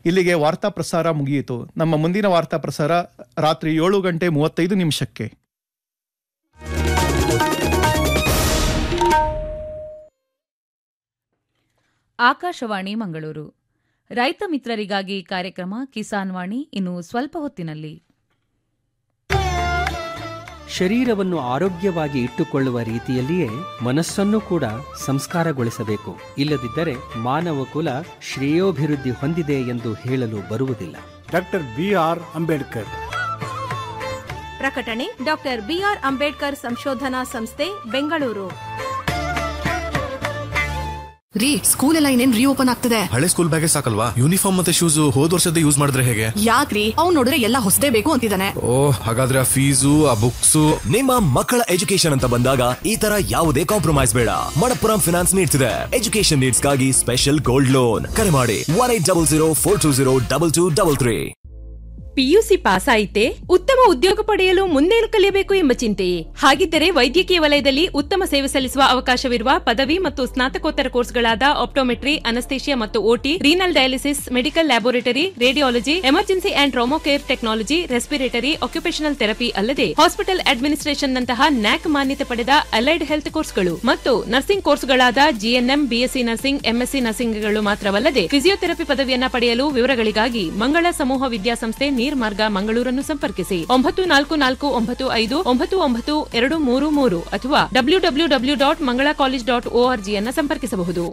ಇಲ್ಲಿಗೆ ವಾರ್ತಾ ಪ್ರಸಾರ ಮುಗಿಯಿತು ನಮ್ಮ ಮುಂದಿನ ವಾರ್ತಾ ಪ್ರಸಾರ ರಾತ್ರಿ ಏಳು ಗಂಟೆ ಮೂವತ್ತೈದು ನಿಮಿಷಕ್ಕೆ ಆಕಾಶವಾಣಿ ಮಂಗಳೂರು ರೈತ ಮಿತ್ರರಿಗಾಗಿ ಕಾರ್ಯಕ್ರಮ ಕಿಸಾನ್ ವಾಣಿ ಇನ್ನು ಸ್ವಲ್ಪ ಹೊತ್ತಿನಲ್ಲಿ ಶರೀರವನ್ನು ಆರೋಗ್ಯವಾಗಿ ಇಟ್ಟುಕೊಳ್ಳುವ ರೀತಿಯಲ್ಲಿಯೇ ಮನಸ್ಸನ್ನು ಕೂಡ ಸಂಸ್ಕಾರಗೊಳಿಸಬೇಕು ಇಲ್ಲದಿದ್ದರೆ ಮಾನವ ಕುಲ ಶ್ರೇಯೋಭಿವೃದ್ಧಿ ಹೊಂದಿದೆ ಎಂದು ಹೇಳಲು ಬರುವುದಿಲ್ಲ ಡಾಕ್ಟರ್ ಬಿ ಆರ್ ಅಂಬೇಡ್ಕರ್ ಪ್ರಕಟಣೆ ಡಾಕ್ಟರ್ ಬಿಆರ್ ಅಂಬೇಡ್ಕರ್ ಸಂಶೋಧನಾ ಸಂಸ್ಥೆ ಬೆಂಗಳೂರು ರೀ ಸ್ಕೂಲ್ ಎಲ್ಲ ಇನ್ನೇನ್ ರೀಓಪನ್ ಆಗ್ತದೆ ಹಳೆ ಸ್ಕೂಲ್ ಬ್ಯಾಗೇ ಸಾಕಲ್ವಾ ಯೂನಿಫಾರ್ಮ್ ಮತ್ತೆ ಶೂಸ್ ಹೋದ್ ವರ್ಷದ ಯೂಸ್ ಮಾಡಿದ್ರೆ ಹೇಗೆ ಯಾಕ್ರಿ ಅವ್ನ್ ನೋಡಿದ್ರೆ ಎಲ್ಲ ಹೊಸದೇ ಬೇಕು ಅಂತಿದ್ದಾನೆ ಓ ಹಾಗಾದ್ರೆ ಆ ಫೀಸು ಆ ಬುಕ್ಸ್ ನಿಮ್ಮ ಮಕ್ಕಳ ಎಜುಕೇಶನ್ ಅಂತ ಬಂದಾಗ ಈ ತರ ಯಾವುದೇ ಕಾಂಪ್ರಮೈಸ್ ಬೇಡ ಮಣಪ್ಪುರಂ ಫಿನಾನ್ಸ್ ನೀಡ್ಸ್ ಇದೆ ಎಜುಕೇಶನ್ ನೀಡ್ಸ್ ಗಾಗಿ ಸ್ಪೆಷಲ್ ಗೋಲ್ಡ್ ಲೋನ್ ಕರೆ ಮಾಡಿ one eight double zero four two zero double two double three PUC pass ಆಯಿತೆ ಉತ್ತಮ ಉದ್ಯೋಗ ಪಡೆಯಲು ಮುಂದೇನು ಕಲಿಯಬೇಕು ಎಂಬ ಚಿಂತೆಯೇ ಹಾಗಿದ್ದರೆ ವೈದ್ಯಕೀಯ ವಲಯದಲ್ಲಿ ಉತ್ತಮ ಸೇವೆ ಸಲ್ಲಿಸುವ ಅವಕಾಶವಿರುವ ಪದವಿ ಮತ್ತು ಸ್ನಾತಕೋತ್ತರ ಕೋರ್ಸ್ಗಳಾದ ಆಪ್ಟೋಮೆಟ್ರಿ ಅನಸ್ತೇಷಿಯಾ ಮತ್ತು OT renal dialysis medical laboratory radiology emergency and trauma care technology respiratory occupational therapy ಅಲ್ಲದೆ ಹಾಸ್ಪಿಟಲ್ ಅಡ್ಮಿನಿಸ್ಟ್ರೇಷನ್ ನಂತಹ ನ್ಯಾಕ್ ಮಾನ್ಯತೆ ಪಡೆದ ಅಲೈಡ್ ಹೆಲ್ತ್ ಕೋರ್ಸ್ಗಳು ಮತ್ತು ನರ್ಸಿಂಗ್ ಕೋರ್ಸ್ಗಳಾದ ಜಿಎನ್ಎಂ ಬಿಎಸ್ಸಿ ನರ್ಸಿಂಗ್ ಎಂಎಸ್ಸಿ ನರ್ಸಿಂಗ್ಗಳು ಮಾತ್ರವಲ್ಲದೆ ಫಿಸಿಯೋಥೆರಪಿ ಪದವಿಯನ್ನ ಪಡೆಯಲು ವಿವರಗಳಿಗಾಗಿ ಮಂಗಳ ಸಮೂಹ ವಿದ್ಯಾಸಂಸ್ಥೆ ನೀರ್ಮಾರ್ಗ ಮಂಗಳೂರನ್ನು ಸಂಪರ್ಕಿಸಿ ಒಂಬತ್ತು ನಾಲ್ಕು ನಾಲ್ಕು ಒಂಬತ್ತು ಐದು ಒಂಬತ್ತು ಒಂಬತ್ತು ಎರಡು ಮೂರು ಮೂರು ಅಥವಾ W W W dot Mangala college dot ಓಆರ್ಜಿಯನ್ನ ಸಂಪರ್ಕಿಸಬಹುದು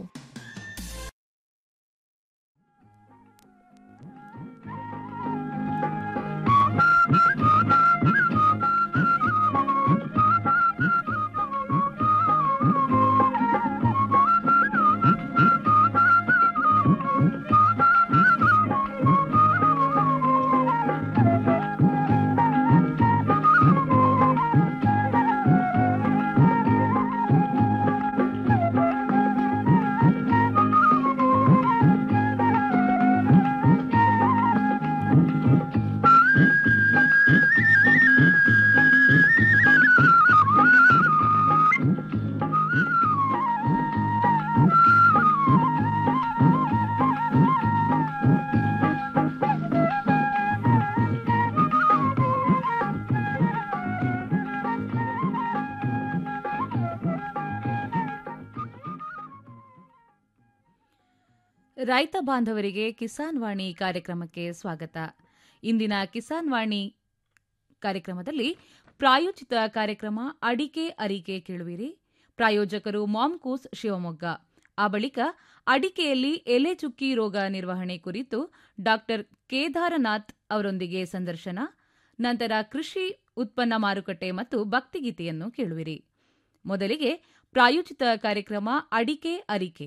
ರೈತ ಬಾಂಧವರಿಗೆ ಕಿಸಾನ್ ವಾಣಿ ಕಾರ್ಯಕ್ರಮಕ್ಕೆ ಸ್ವಾಗತ ಇಂದಿನ ಕಿಸಾನ್ ವಾಣಿ ಕಾರ್ಯಕ್ರಮದಲ್ಲಿ ಪ್ರಾಯೋಜಿತ ಕಾರ್ಯಕ್ರಮ ಅಡಿಕೆ ಅರಿಕೆ ಕೇಳುವಿರಿ ಪ್ರಾಯೋಜಕರು ಮಾಮ್ಕೂಸ್ ಶಿವಮೊಗ್ಗ ಆ ಬಳಿಕ ಅಡಿಕೆಯಲ್ಲಿ ಎಲೆ ಚುಕ್ಕಿ ರೋಗ ನಿರ್ವಹಣೆ ಕುರಿತು ಡಾಕ್ಟರ್ ಕೇದಾರನಾಥ್ ಅವರೊಂದಿಗೆ ಸಂದರ್ಶನ ನಂತರ ಕೃಷಿ ಉತ್ಪನ್ನ ಮಾರುಕಟ್ಟೆ ಮತ್ತು ಭಕ್ತಿಗೀತೆಯನ್ನು ಕೇಳುವಿರಿ ಮೊದಲಿಗೆ ಪ್ರಾಯೋಜಿತ ಕಾರ್ಯಕ್ರಮ ಅಡಿಕೆ ಅರಿಕೆ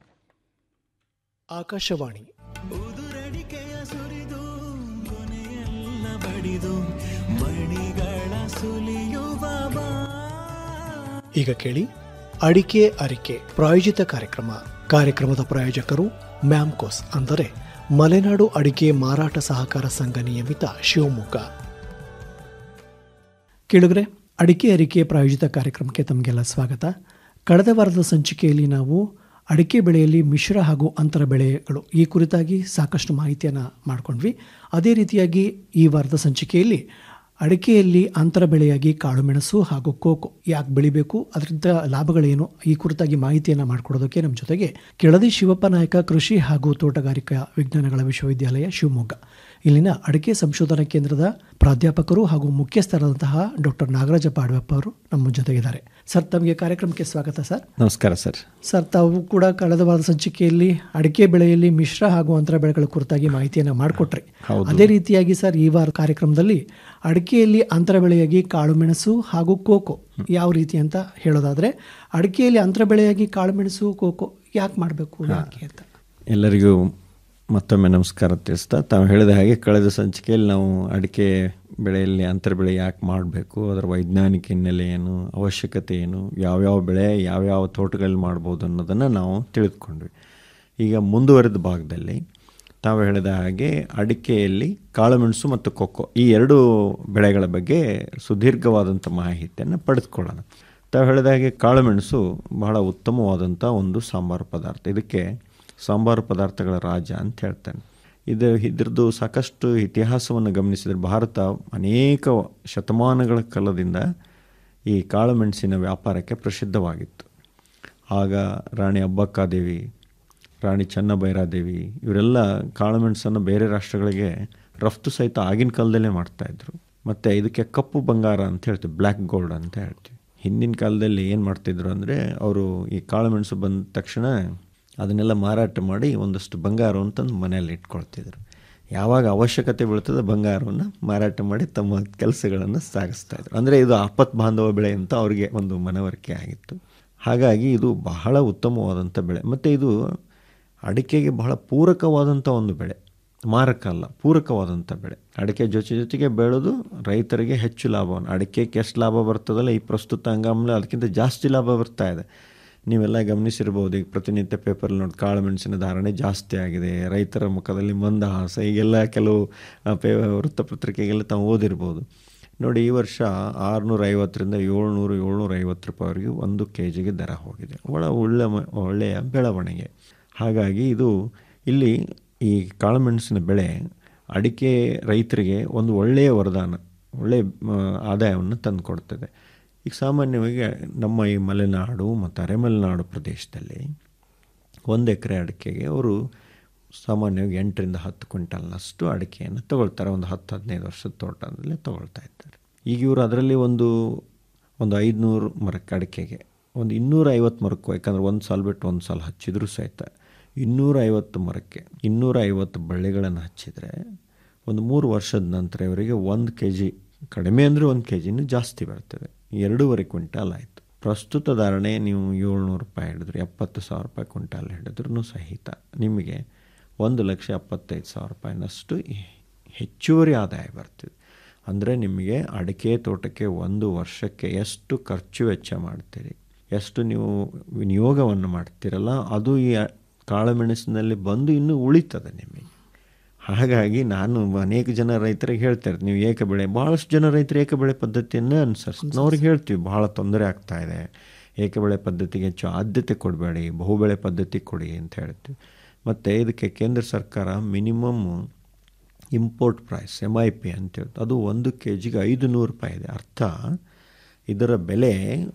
ಆಕಾಶವಾಣಿ ಈಗ ಕೇಳಿ ಅಡಿಕೆ ಅರಿಕೆ ಪ್ರಾಯೋಜಿತ ಕಾರ್ಯಕ್ರಮ ಕಾರ್ಯಕ್ರಮದ ಪ್ರಾಯೋಜಕರು ಮ್ಯಾಮ್ಕೋಸ್ ಅಂದರೆ ಮಲೆನಾಡು ಅಡಿಕೆ ಮಾರಾಟ ಸಹಕಾರ ಸಂಘ ನಿಯಮಿತ ಶಿವಮೊಗ್ಗ ಕೇಳಿದ್ರೆ ಅಡಿಕೆ ಅರಿಕೆ ಪ್ರಾಯೋಜಿತ ಕಾರ್ಯಕ್ರಮಕ್ಕೆ ತಮಗೆಲ್ಲ ಸ್ವಾಗತ ಕಳೆದ ವಾರದ ಸಂಚಿಕೆಯಲ್ಲಿ ನಾವು ಅಡಿಕೆ ಬೆಳೆಯಲ್ಲಿ ಮಿಶ್ರ ಹಾಗೂ ಅಂತರ ಬೆಳೆಗಳು ಈ ಕುರಿತಾಗಿ ಸಾಕಷ್ಟು ಮಾಹಿತಿಯನ್ನು ಮಾಡಿಕೊಂಡ್ವಿ ಅದೇ ರೀತಿಯಾಗಿ ಈ ವಾರದ ಸಂಚಿಕೆಯಲ್ಲಿ ಅಡಿಕೆಯಲ್ಲಿ ಅಂತರ ಬೆಳೆಯಾಗಿ ಕಾಳುಮೆಣಸು ಹಾಗೂ ಕೋಕೋ ಯಾಕೆ ಬೆಳಿಬೇಕು ಅದರಿಂದ ಲಾಭಗಳೇನು ಈ ಕುರಿತಾಗಿ ಮಾಹಿತಿಯನ್ನು ಮಾಡಿಕೊಡೋದಕ್ಕೆ ನಮ್ಮ ಜೊತೆಗೆ ಕೆಳದಿ ಶಿವಪ್ಪ ನಾಯಕ ಕೃಷಿ ಹಾಗೂ ತೋಟಗಾರಿಕಾ ವಿಜ್ಞಾನಗಳ ವಿಶ್ವವಿದ್ಯಾಲಯ ಶಿವಮೊಗ್ಗ ಇಲ್ಲಿನ ಅಡಿಕೆ ಸಂಶೋಧನಾ ಕೇಂದ್ರದ ಪ್ರಾಧ್ಯಾಪಕರು ಹಾಗೂ ಮುಖ್ಯಸ್ಥರಾದಂತಹ ಡಾಕ್ಟರ್ ನಾಗರಾಜ ಪಾಡ್ವಪ್ಪ ಅವರು ನಮ್ಮ ಜೊತೆಗಿದ್ದಾರೆ ಸರ್ ತಮಗೆ ಕಾರ್ಯಕ್ರಮಕ್ಕೆ ಸ್ವಾಗತ ಸರ್ ನಮಸ್ಕಾರ ಸರ್ ಸರ್ ತಾವು ಕೂಡ ಕಳೆದ ವಾರದ ಸಂಚಿಕೆಯಲ್ಲಿ ಅಡಿಕೆ ಬೆಳೆಯಲ್ಲಿ ಮಿಶ್ರ ಹಾಗೂ ಅಂತರ ಬೆಳೆಗಳ ಕುರಿತಾಗಿ ಮಾಹಿತಿಯನ್ನು ಮಾಡಿಕೊಟ್ರಿ ಹೌದು. ಅದೇ ರೀತಿಯಾಗಿ ಸರ್ ಈ ವಾರ ಕಾರ್ಯಕ್ರಮದಲ್ಲಿ ಅಡಿಕೆಯಲ್ಲಿ ಅಂತರ ಬೆಳೆಯಾಗಿ ಕಾಳುಮೆಣಸು ಹಾಗೂ ಕೋಕೋ ಯಾವ ರೀತಿ ಅಂತ ಹೇಳೋದಾದ್ರೆ ಅಡಿಕೆಯಲ್ಲಿ ಅಂತರ ಬೆಳೆಯಾಗಿ ಕಾಳುಮೆಣಸು ಕೋಕೋ ಯಾಕೆ ಮಾಡಬೇಕು ಯಾಕೆ ಅಂತ ಎಲ್ಲರಿಗೂ ಮತ್ತೊಮ್ಮೆ ನಮಸ್ಕಾರ ತಿಳಿಸ್ತಾ ತಾವು ಹೇಳಿದ ಹಾಗೆ ಕಳೆದ ಸಂಚಿಕೆಯಲ್ಲಿ ನಾವು ಅಡಿಕೆ ಬೆಳೆಯಲ್ಲಿ ಅಂತರ ಬೆಳೆ ಯಾಕೆ ಮಾಡಬೇಕು ಅದರ ವೈಜ್ಞಾನಿಕ ಹಿನ್ನೆಲೆ ಏನು ಅವಶ್ಯಕತೆ ಏನು ಯಾವ್ಯಾವ ಬೆಳೆ ಯಾವ್ಯಾವ ತೋಟಗಳಲ್ಲಿ ಮಾಡ್ಬೋದು ಅನ್ನೋದನ್ನು ನಾವು ತಿಳಿದುಕೊಂಡ್ವಿ ಈಗ ಮುಂದುವರೆದ ಭಾಗದಲ್ಲಿ ತಾವು ಹೇಳಿದ ಹಾಗೆ ಅಡಿಕೆಯಲ್ಲಿ ಕಾಳುಮೆಣಸು ಮತ್ತು ಕೊಕ್ಕೋ ಈ ಎರಡು ಬೆಳೆಗಳ ಬಗ್ಗೆ ಸುದೀರ್ಘವಾದಂಥ ಮಾಹಿತಿಯನ್ನು ಪಡೆದುಕೊಳ್ಳೋಣ ತಾವು ಹೇಳಿದ ಹಾಗೆ ಕಾಳುಮೆಣಸು ಬಹಳ ಉತ್ತಮವಾದಂಥ ಒಂದು ಸಾಂಬಾರು ಪದಾರ್ಥ ಇದಕ್ಕೆ ಸಾಂಬಾರು ಪದಾರ್ಥಗಳ ರಾಜ ಅಂತ ಹೇಳ್ತಾನೆ ಇದು ಇದ್ರದ್ದು ಸಾಕಷ್ಟು ಇತಿಹಾಸವನ್ನು ಗಮನಿಸಿದರೆ ಭಾರತ ಅನೇಕ ಶತಮಾನಗಳ ಕಾಲದಿಂದ ಈ ಕಾಳುಮೆಣಸಿನ ವ್ಯಾಪಾರಕ್ಕೆ ಪ್ರಸಿದ್ಧವಾಗಿತ್ತು ಆಗ ರಾಣಿ ಅಬ್ಬಕ್ಕಾದೇವಿ ರಾಣಿ ಚೆನ್ನಭೈರಾದೇವಿ ಇವರೆಲ್ಲ ಕಾಳುಮೆಣಸನ್ನು ಬೇರೆ ರಾಷ್ಟ್ರಗಳಿಗೆ ರಫ್ತು ಸಹಿತ ಆಗಿನ ಕಾಲದಲ್ಲೇ ಮಾಡ್ತಾಯಿದ್ರು ಮತ್ತು ಇದಕ್ಕೆ ಕಪ್ಪು ಬಂಗಾರ ಅಂತ ಹೇಳ್ತೀವಿ ಬ್ಲ್ಯಾಕ್ ಗೋಲ್ಡ್ ಅಂತ ಹೇಳ್ತೀವಿ ಹಿಂದಿನ ಕಾಲದಲ್ಲಿ ಏನು ಮಾಡ್ತಿದ್ರು ಅಂದರೆ ಅವರು ಈ ಕಾಳುಮೆಣಸು ಬಂದ ತಕ್ಷಣ ಅದನ್ನೆಲ್ಲ ಮಾರಾಟ ಮಾಡಿ ಒಂದಷ್ಟು ಬಂಗಾರವನ್ನು ತಂದು ಮನೆಯಲ್ಲಿ ಇಟ್ಕೊಳ್ತಿದ್ರು ಯಾವಾಗ ಅವಶ್ಯಕತೆ ಬೀಳ್ತದೆ ಬಂಗಾರವನ್ನು ಮಾರಾಟ ಮಾಡಿ ತಮ್ಮ ಕೆಲಸಗಳನ್ನು ಸಾಗಿಸ್ತಾಯಿದ್ರು ಅಂದರೆ ಇದು ಆಪತ್ ಬಾಂಧವ ಬೆಳೆ ಅಂತ ಅವರಿಗೆ ಒಂದು ಮನವರಿಕೆ ಆಗಿತ್ತು ಹಾಗಾಗಿ ಇದು ಬಹಳ ಉತ್ತಮವಾದಂಥ ಬೆಳೆ ಮತ್ತು ಇದು ಅಡಿಕೆಗೆ ಬಹಳ ಪೂರಕವಾದಂಥ ಒಂದು ಬೆಳೆ ಮಾರಕ ಅಲ್ಲ ಪೂರಕವಾದಂಥ ಬೆಳೆ ಅಡಿಕೆ ಜೊತೆ ಜೊತೆಗೆ ಬೆಳೆದು ರೈತರಿಗೆ ಹೆಚ್ಚು ಲಾಭವನ್ನು ಅಡಿಕೆಗೆ ಎಷ್ಟು ಲಾಭ ಬರ್ತದಲ್ಲ ಈ ಪ್ರಸ್ತುತ ಹಂಗಾಮಲ್ಲಿ ಅದಕ್ಕಿಂತ ಜಾಸ್ತಿ ಲಾಭ ಬರ್ತಾ ಇದೆ ನೀವೆಲ್ಲ ಗಮನಿಸಿರ್ಬೋದು ಈಗ ಪ್ರತಿನಿತ್ಯ ಪೇಪರ್ ನೋಡಿ ಕಾಳು ಮೆಣಸಿನ ಧಾರಣೆ ಜಾಸ್ತಿ ಆಗಿದೆ ರೈತರ ಮುಖದಲ್ಲಿ ಮಂದಹಾಸ ಈಗೆಲ್ಲ ಕೆಲವು ಪೇ ವೃತ್ತಪತ್ರಿಕೆಗೆಲ್ಲ ತಾವು ಓದಿರ್ಬೋದು ನೋಡಿ ಈ ವರ್ಷ ಆರುನೂರ ಐವತ್ತರಿಂದ ಏಳ್ನೂರು ಏಳ್ನೂರ ಐವತ್ತು ರೂಪಾಯಿವರೆಗೆ ಒಂದು ಕೆ ಜಿಗೆ ದರ ಹೋಗಿದೆ ಒಳ ಒಳ್ಳೆ ಒಳ್ಳೆಯ ಬೆಳವಣಿಗೆ ಹಾಗಾಗಿ ಇದು ಇಲ್ಲಿ ಈ ಕಾಳುಮೆಣಸಿನ ಬೆಳೆ ಅಡಿಕೆ ರೈತರಿಗೆ ಒಂದು ಒಳ್ಳೆಯ ವರದಾನ ಒಳ್ಳೆಯ ಆದಾಯವನ್ನು ತಂದುಕೊಡ್ತದೆ ಈಗ ಸಾಮಾನ್ಯವಾಗಿ ನಮ್ಮ ಈ ಮಲೆನಾಡು ಮತ್ತು ಅರೆಮಲೆನಾಡು ಪ್ರದೇಶದಲ್ಲಿ ಒಂದು ಎಕರೆ ಅಡಿಕೆಗೆ ಅವರು ಸಾಮಾನ್ಯವಾಗಿ ಎಂಟರಿಂದ ಹತ್ತು ಕ್ವಿಂಟಲ್ನಷ್ಟು ಅಡಿಕೆಯನ್ನು ತಗೊಳ್ತಾರೆ ಒಂದು ಹತ್ತು ಹದಿನೈದು ವರ್ಷದ ತೋಟದಲ್ಲೇ ತೊಗೊಳ್ತಾ ಇದ್ದಾರೆ ಈಗ ಇವರು ಅದರಲ್ಲಿ ಒಂದು ಒಂದು ಐದುನೂರು ಮರಕ್ಕೆ ಅಡಿಕೆಗೆ ಒಂದು ಇನ್ನೂರ ಐವತ್ತು ಮರಕ್ಕೂ ಯಾಕಂದರೆ ಒಂದು ಸಾಲ ಬಿಟ್ಟು ಒಂದು ಸಾಲ ಹಚ್ಚಿದರೂ ಸಹಿತ ಇನ್ನೂರ ಐವತ್ತು ಮರಕ್ಕೆ ಇನ್ನೂರ ಐವತ್ತು ಬಳ್ಳಿಗಳನ್ನು ಹಚ್ಚಿದರೆ ಒಂದು ಮೂರು ವರ್ಷದ ನಂತರ ಇವರಿಗೆ ಒಂದು ಕೆ ಜಿ ಕಡಿಮೆ ಅಂದರೆ ಒಂದು ಕೆ ಜಿನೂ ಜಾಸ್ತಿ ಬರ್ತದೆ ಎರಡೂವರೆ ಕ್ವಿಂಟಾಲ್ ಆಯಿತು ಪ್ರಸ್ತುತ ಧಾರಣೆ ನೀವು ಏಳ್ನೂರು ರೂಪಾಯಿ ಹಿಡಿದ್ರು ಎಪ್ಪತ್ತು ಸಾವಿರ ರೂಪಾಯಿ ಕ್ವಿಂಟಾಲ್ ಹಿಡಿದ್ರೂ ಸಹಿತ ನಿಮಗೆ ಒಂದು ಲಕ್ಷ ಎಪ್ಪತ್ತೈದು ಸಾವಿರ ರೂಪಾಯಿನಷ್ಟು ಹೆಚ್ಚುವರಿ ಆದಾಯ ಬರ್ತಿದೆ ಅಂದರೆ ನಿಮಗೆ ಅಡಿಕೆ ತೋಟಕ್ಕೆ ಒಂದು ವರ್ಷಕ್ಕೆ ಎಷ್ಟು ಖರ್ಚು ವೆಚ್ಚ ಮಾಡ್ತೀರಿ ಎಷ್ಟು ನೀವು ವಿನಿಯೋಗವನ್ನು ಮಾಡ್ತೀರಲ್ಲ ಅದು ಈ ಕಾಳುಮೆಣಸಿನಲ್ಲಿ ಬಂದು ಇನ್ನೂ ಉಳಿತದೆ ನಿಮಗೆ ಹಾಗಾಗಿ ನಾನು ಅನೇಕ ಜನ ರೈತರಿಗೆ ಹೇಳ್ತಾರೆ ನೀವು ಏಕ ಬೆಳೆ ಭಾಳಷ್ಟು ಜನ ರೈತರು ಏಕ ಬೆಳೆ ಪದ್ಧತಿಯನ್ನು ಅನುಸರಿಸ್ತಾರೆ ಅವ್ರಿಗೆ ಹೇಳ್ತೀವಿ ಭಾಳ ತೊಂದರೆ ಆಗ್ತಾ ಇದೆ ಏಕ ಬೆಳೆ ಪದ್ಧತಿಗೆ ಹೆಚ್ಚು ಆದ್ಯತೆ ಕೊಡಬೇಡಿ ಬಹುಬೆಳೆ ಪದ್ಧತಿ ಕೊಡಿ ಅಂತ ಹೇಳ್ತೀವಿ ಮತ್ತು ಇದಕ್ಕೆ ಕೇಂದ್ರ ಸರ್ಕಾರ minimum import price M I P ಅಂತೇಳಿ ಅದು ಒಂದು ಕೆ ಜಿಗೆ ಐದು ನೂರು ರೂಪಾಯಿ ಇದೆ ಅರ್ಥ ಇದರ ಬೆಲೆ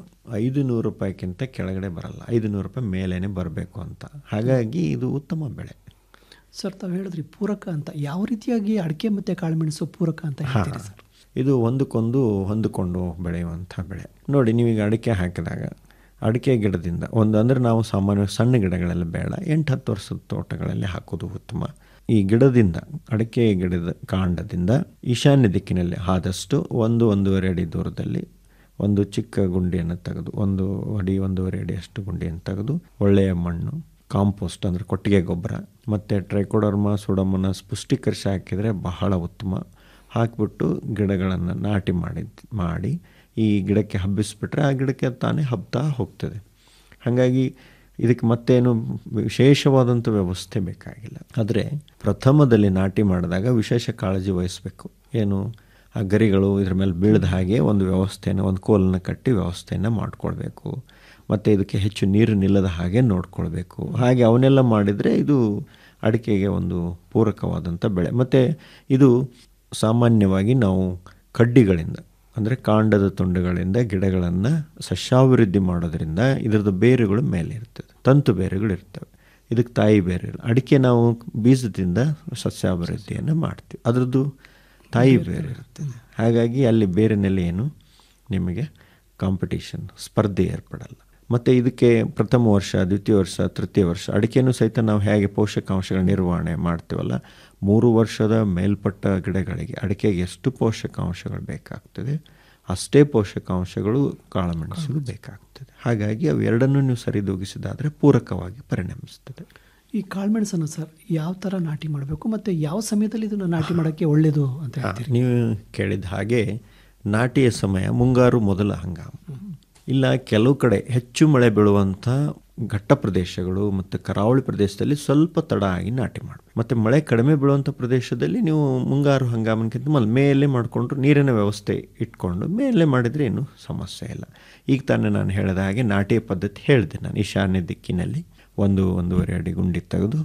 ಐದು ನೂರು ರೂಪಾಯಿಗಿಂತ ಕೆಳಗಡೆ ಬರಲ್ಲ ಐದು ನೂರು ರೂಪಾಯಿ ಮೇಲೇ ಬರಬೇಕು ಅಂತ ಹಾಗಾಗಿ ಇದು ಉತ್ತಮ ಬೆಳೆ ಸರ್ ತಾವು ಹೇಳಿದ್ರಿ ಪೂರಕ ಅಂತ ಯಾವ ರೀತಿಯಾಗಿ ಅಡಿಕೆ ಮತ್ತು ಕಾಳುಮೆಣಸು ಪೂರಕ ಅಂತ ಹೇಳ್ತೀರಿ ಸರ್ ಇದು ಒಂದಕ್ಕೊಂದು ಹೊಂದಿಕೊಂಡು ಬೆಳೆಯುವಂಥ ಬೆಳೆ ನೋಡಿ ನೀವೀಗ ಅಡಿಕೆ ಹಾಕಿದಾಗ ಅಡಿಕೆ ಗಿಡದಿಂದ ಒಂದು ಅಂದರೆ ನಾವು ಸಾಮಾನ್ಯ ಸಣ್ಣ ಗಿಡಗಳೆಲ್ಲ ಬೇಡ ಎಂಟು ಹತ್ತು ವರ್ಷದ ತೋಟಗಳಲ್ಲಿ ಹಾಕೋದು ಉತ್ತಮ ಈ ಗಿಡದಿಂದ ಅಡಿಕೆ ಗಿಡದ ಕಾಂಡದಿಂದ ಈಶಾನ್ಯ ದಿಕ್ಕಿನಲ್ಲಿ ಆದಷ್ಟು ಒಂದು ಒಂದೂವರೆ ಅಡಿ ದೂರದಲ್ಲಿ ಒಂದು ಚಿಕ್ಕ ಗುಂಡಿಯನ್ನು ತೆಗೆದು ಒಂದು ಅಡಿ ಒಂದೂವರೆ ಅಡಿಯಷ್ಟು ಗುಂಡಿಯನ್ನು ತೆಗೆದು ಒಳ್ಳೆಯ ಮಣ್ಣು ಕಾಂಪೋಸ್ಟ್ ಅಂದರೆ ಕೊಟ್ಟಿಗೆ ಗೊಬ್ಬರ ಮತ್ತು ಟ್ರೈಕೋಡರ್ಮ ಸುಡಮನಸ್ ಪುಷ್ಟೀಕರಿಸಿ ಹಾಕಿದರೆ ಬಹಳ ಉತ್ತಮ ಹಾಕಿಬಿಟ್ಟು ಗಿಡಗಳನ್ನು ನಾಟಿ ಮಾಡಿ ಮಾಡಿ ಈ ಗಿಡಕ್ಕೆ ಹಬ್ಬಿಸಿಬಿಟ್ರೆ ಆ ಗಿಡಕ್ಕೆ ತಾನೇ ಹಬ್ತಾ ಹೋಗ್ತದೆ ಹಾಗಾಗಿ ಇದಕ್ಕೆ ಮತ್ತೇನು ವಿಶೇಷವಾದಂಥ ವ್ಯವಸ್ಥೆ ಬೇಕಾಗಿಲ್ಲ ಆದರೆ ಪ್ರಥಮದಲ್ಲಿ ನಾಟಿ ಮಾಡಿದಾಗ ವಿಶೇಷ ಕಾಳಜಿ ವಹಿಸಬೇಕು ಏನು ಆ ಗರಿಗಳು ಇದ್ರ ಮೇಲೆ ಬೀಳದ ಹಾಗೆ ಒಂದು ವ್ಯವಸ್ಥೆಯನ್ನು ಒಂದು ಕೋಲನ್ನು ಕಟ್ಟಿ ವ್ಯವಸ್ಥೆಯನ್ನು ಮಾಡಿಕೊಳ್ಬೇಕು ಮತ್ತು ಇದಕ್ಕೆ ಹೆಚ್ಚು ನೀರು ನಿಲ್ಲದ ಹಾಗೆ ನೋಡ್ಕೊಳ್ಬೇಕು ಹಾಗೆ ಅವನ್ನೆಲ್ಲ ಮಾಡಿದರೆ ಇದು ಅಡಿಕೆಗೆ ಒಂದು ಪೂರಕವಾದಂಥ ಬೆಳೆ ಮತ್ತು ಇದು ಸಾಮಾನ್ಯವಾಗಿ ನಾವು ಕಡ್ಡಿಗಳಿಂದ ಅಂದರೆ ಕಾಂಡದ ತುಂಡುಗಳಿಂದ ಗಿಡಗಳನ್ನು ಸಸ್ಯಾಭಿವೃದ್ಧಿ ಮಾಡೋದ್ರಿಂದ ಇದರದ್ದು ಬೇರುಗಳು ಮೇಲೆ ಇರ್ತದೆ ತಂತು ಬೇರುಗಳು ಇರ್ತವೆ ಇದಕ್ಕೆ ತಾಯಿ ಬೇರೆ ಇರಲ್ಲ ಅಡಿಕೆ ನಾವು ಬೀಜದಿಂದ ಸಸ್ಯಾಭಿವೃದ್ಧಿಯನ್ನು ಮಾಡ್ತೀವಿ ಅದರದ್ದು ತಾಯಿ ಬೇರೆ ಇರ್ತದೆ ಹಾಗಾಗಿ ಅಲ್ಲಿ ಬೇರಿನಲ್ಲಿ ಏನು ನಿಮಗೆ ಕಾಂಪಿಟೇಷನ್ ಸ್ಪರ್ಧೆ ಏರ್ಪಡಲ್ಲ ಮತ್ತು ಇದಕ್ಕೆ ಪ್ರಥಮ ವರ್ಷ ದ್ವಿತೀಯ ವರ್ಷ ತೃತೀಯ ವರ್ಷ ಅಡಿಕೆನೂ ಸಹಿತ ನಾವು ಹೇಗೆ ಪೋಷಕಾಂಶಗಳ ನಿರ್ವಹಣೆ ಮಾಡ್ತೀವಲ್ಲ ಮೂರು ವರ್ಷದ ಮೇಲ್ಪಟ್ಟ ಗಿಡಗಳಿಗೆ ಅಡಿಕೆಗೆ ಎಷ್ಟು ಪೋಷಕಾಂಶಗಳು ಬೇಕಾಗ್ತದೆ ಅಷ್ಟೇ ಪೋಷಕಾಂಶಗಳು ಕಾಳುಮೆಣಸಿಗೂ ಬೇಕಾಗ್ತದೆ ಹಾಗಾಗಿ ಅವೆರಡನ್ನೂ ನೀವು ಸರಿದೂಗಿಸಿದಾದರೆ ಪೂರಕವಾಗಿ ಪರಿಣಮಿಸ್ತದೆ ಈ ಕಾಳುಮೆಣಸನ್ನು ಸರ್ ಯಾವ ಥರ ನಾಟಿ ಮಾಡಬೇಕು ಮತ್ತು ಯಾವ ಸಮಯದಲ್ಲಿ ಇದನ್ನು ನಾಟಿ ಮಾಡೋಕ್ಕೆ ಒಳ್ಳೆಯದು ಅಂತ ಹೇಳ್ತೀರಿ ನೀವು ಕೇಳಿದ ಹಾಗೆ ನಾಟಿಯ ಸಮಯ ಮುಂಗಾರು ಮೊದಲ ಹಂಗಾಮ ಇಲ್ಲ ಕೆಲವು ಕಡೆ ಹೆಚ್ಚು ಮಳೆ ಬೀಳುವಂಥ ಘಟ್ಟ ಪ್ರದೇಶಗಳು ಮತ್ತು ಕರಾವಳಿ ಪ್ರದೇಶದಲ್ಲಿ ಸ್ವಲ್ಪ ತಡ ಆಗಿ ನಾಟಿ ಮಾಡಬೇಕು ಮತ್ತು ಮಳೆ ಕಡಿಮೆ ಬೀಳುವಂಥ ಪ್ರದೇಶದಲ್ಲಿ ನೀವು ಮುಂಗಾರು ಹಂಗಾಮಕ್ಕಿಂತ ಮೊದಲು ಮೇಲೆ ಮಾಡಿಕೊಂಡು ನೀರಿನ ವ್ಯವಸ್ಥೆ ಇಟ್ಕೊಂಡು ಮೇಲೆ ಮಾಡಿದರೆ ಏನು ಸಮಸ್ಯೆ ಇಲ್ಲ ಈಗ ತಾನೇ ನಾನು ಹೇಳಿದ ಹಾಗೆ ನಾಟಿಯ ಪದ್ಧತಿ ಹೇಳಿದೆ ನಾನು ಈಶಾನ್ಯ ದಿಕ್ಕಿನಲ್ಲಿ ಒಂದು ಒಂದೂವರೆ ಅಡಿ ಗುಂಡಿ ತೆಗೆದು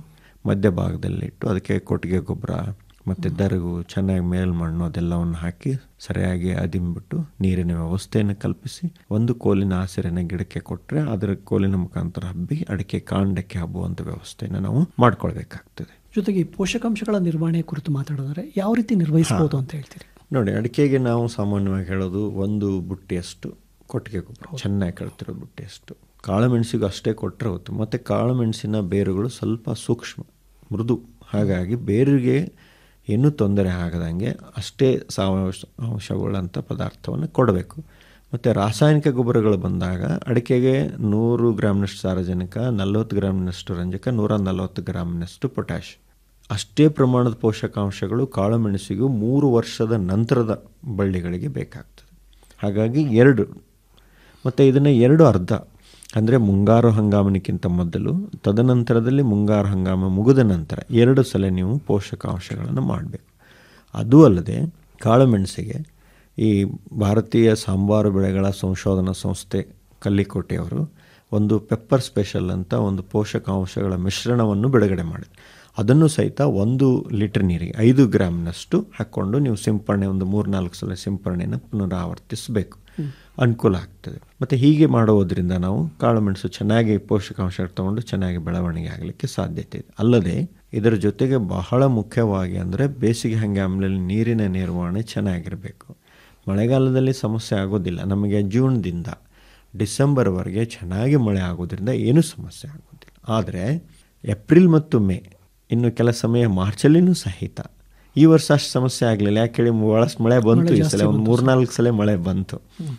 ಮಧ್ಯಭಾಗದಲ್ಲಿಟ್ಟು ಅದಕ್ಕೆ ಕೊಟ್ಟಿಗೆ ಗೊಬ್ಬರ ಮತ್ತು ದರಗು ಚೆನ್ನಾಗಿ ಮೇಲ್ಮಣ್ಣು ಅದೆಲ್ಲವನ್ನು ಹಾಕಿ ಸರಿಯಾಗಿ ಅದಿಂಬಿಟ್ಟು ನೀರಿನ ವ್ಯವಸ್ಥೆಯನ್ನು ಕಲ್ಪಿಸಿ ಒಂದು ಕೋಲಿನ ಆಸರೆನ ಗಿಡಕ್ಕೆ ಕೊಟ್ಟರೆ ಅದರ ಕೋಲಿನ ಮುಖಾಂತರ ಹಬ್ಬಿ ಅಡಿಕೆ ಕಾಂಡಕ್ಕೆ ಹಬ್ಬುವಂಥ ವ್ಯವಸ್ಥೆಯನ್ನು ನಾವು ಮಾಡ್ಕೊಳ್ಬೇಕಾಗ್ತದೆ ಜೊತೆಗೆ ಈ ಪೋಷಕಾಂಶಗಳ ನಿರ್ವಹಣೆ ಕುರಿತು ಮಾತಾಡಿದರೆ ಯಾವ ರೀತಿ ನಿರ್ವಹಿಸಬಹುದು ಅಂತ ಹೇಳ್ತೀರಿ ನೋಡಿ ಅಡಿಕೆಗೆ ನಾವು ಸಾಮಾನ್ಯವಾಗಿ ಹೇಳೋದು ಒಂದು ಬುಟ್ಟಿಯಷ್ಟು ಕೊಟ್ಟಿಗೆ ಗೊಬ್ಬರ ಚೆನ್ನಾಗಿ ಕಳ್ತಿರೋ ಬುಟ್ಟಿಯಷ್ಟು ಕಾಳುಮೆಣಸಿಗೂ ಅಷ್ಟೇ ಕೊಟ್ಟರೆ ಹೊತ್ತು ಮತ್ತು ಕಾಳುಮೆಣಸಿನ ಬೇರುಗಳು ಸ್ವಲ್ಪ ಸೂಕ್ಷ್ಮ ಮೃದು ಹಾಗಾಗಿ ಬೇರಿಗೆ ಏನೂ ತೊಂದರೆ ಆಗದಂಗೆ ಅಷ್ಟೇ ಸಾವಯವ ಅಂಶಗಳಂಥ ಪದಾರ್ಥವನ್ನು ಕೊಡಬೇಕು ಮತ್ತು ರಾಸಾಯನಿಕ ಗೊಬ್ಬರಗಳು ಬಂದಾಗ ಅಡಿಕೆಗೆ ನೂರು ಗ್ರಾಮ್ನಷ್ಟು ಸಾರಜನಕ ನಲವತ್ತು ಗ್ರಾಮ್ನಷ್ಟು ರಂಜಕ ನೂರ ನಲವತ್ತು ಗ್ರಾಮ್ನಷ್ಟು ಪೊಟ್ಯಾಶ್ ಅಷ್ಟೇ ಪ್ರಮಾಣದ ಪೋಷಕಾಂಶಗಳು ಕಾಳುಮೆಣಸಿಗೂ ಮೂರು ವರ್ಷದ ನಂತರದ ಬಳ್ಳಿಗಳಿಗೆ ಬೇಕಾಗ್ತದೆ ಹಾಗಾಗಿ ಎರಡು ಮತ್ತು ಇದನ್ನು ಎರಡು ಅರ್ಧ ಅಂದರೆ ಮುಂಗಾರು ಹಂಗಾಮಿನಕ್ಕಿಂತ ಮೊದಲು ತದನಂತರದಲ್ಲಿ ಮುಂಗಾರು ಹಂಗಾಮ ಮುಗಿದ ನಂತರ ಎರಡು ಸಲ ನೀವು ಪೋಷಕಾಂಶಗಳನ್ನು ಮಾಡಬೇಕು ಅದೂ ಅಲ್ಲದೆ ಕಾಳುಮೆಣಸಿಗೆ ಈ ಭಾರತೀಯ ಸಾಂಬಾರು ಬೆಳೆಗಳ ಸಂಶೋಧನಾ ಸಂಸ್ಥೆ ಕಲ್ಲಿಕೋಟೆಯವರು ಒಂದು ಪೆಪ್ಪರ್ ಸ್ಪೆಷಲ್ ಅಂತ ಒಂದು ಪೋಷಕಾಂಶಗಳ ಮಿಶ್ರಣವನ್ನು ಬಿಡುಗಡೆ ಮಾಡಿದೆ ಅದನ್ನು ಸಹಿತ ಒಂದು ಲೀಟರ್ ನೀರಿಗೆ ಐದು ಗ್ರಾಮ್ನಷ್ಟು ಹಾಕ್ಕೊಂಡು ನೀವು ಸಿಂಪರಣೆ ಒಂದು ಮೂರು ನಾಲ್ಕು ಸಲ ಸಿಂಪರಣೆಯನ್ನು ಪುನರಾವರ್ತಿಸಬೇಕು ಅನುಕೂಲ ಆಗ್ತದೆ ಮತ್ತು ಹೀಗೆ ಮಾಡುವುದರಿಂದ ನಾವು ಕಾಳುಮೆಣಸು ಚೆನ್ನಾಗಿ ಪೋಷಕಾಂಶ ತಗೊಂಡು ಚೆನ್ನಾಗಿ ಬೆಳವಣಿಗೆ ಆಗಲಿಕ್ಕೆ ಸಾಧ್ಯತೆ ಇದೆ ಅಲ್ಲದೆ ಇದರ ಜೊತೆಗೆ ಬಹಳ ಮುಖ್ಯವಾಗಿ ಅಂದರೆ ಬೇಸಿಗೆ ಹಂಗಾಮಿನಲ್ಲಿ ನೀರಿನ ನಿರ್ವಹಣೆ ಚೆನ್ನಾಗಿರಬೇಕು ಮಳೆಗಾಲದಲ್ಲಿ ಸಮಸ್ಯೆ ಆಗೋದಿಲ್ಲ ನಮಗೆ ಜೂನ್ದಿಂದ ಡಿಸೆಂಬರ್ವರೆಗೆ ಚೆನ್ನಾಗಿ ಮಳೆ ಆಗೋದ್ರಿಂದ ಏನೂ ಸಮಸ್ಯೆ ಆಗೋದಿಲ್ಲ ಆದರೆ ಏಪ್ರಿಲ್ ಮತ್ತು ಮೇ ಇನ್ನು ಕೆಲ ಸಮಯ ಮಾರ್ಚಲ್ಲಿನೂ ಸಹಿತ ಈ ವರ್ಷ ಅಷ್ಟು ಸಮಸ್ಯೆ ಆಗಲಿಲ್ಲ ಯಾಕೆ ಹೇಳಿ ಭಾಳಷ್ಟು ಮಳೆ ಬಂತು ಈ ಸಲ ಒಂದು ಮೂರ್ನಾಲ್ಕು ಸಲ ಮಳೆ ಬಂತು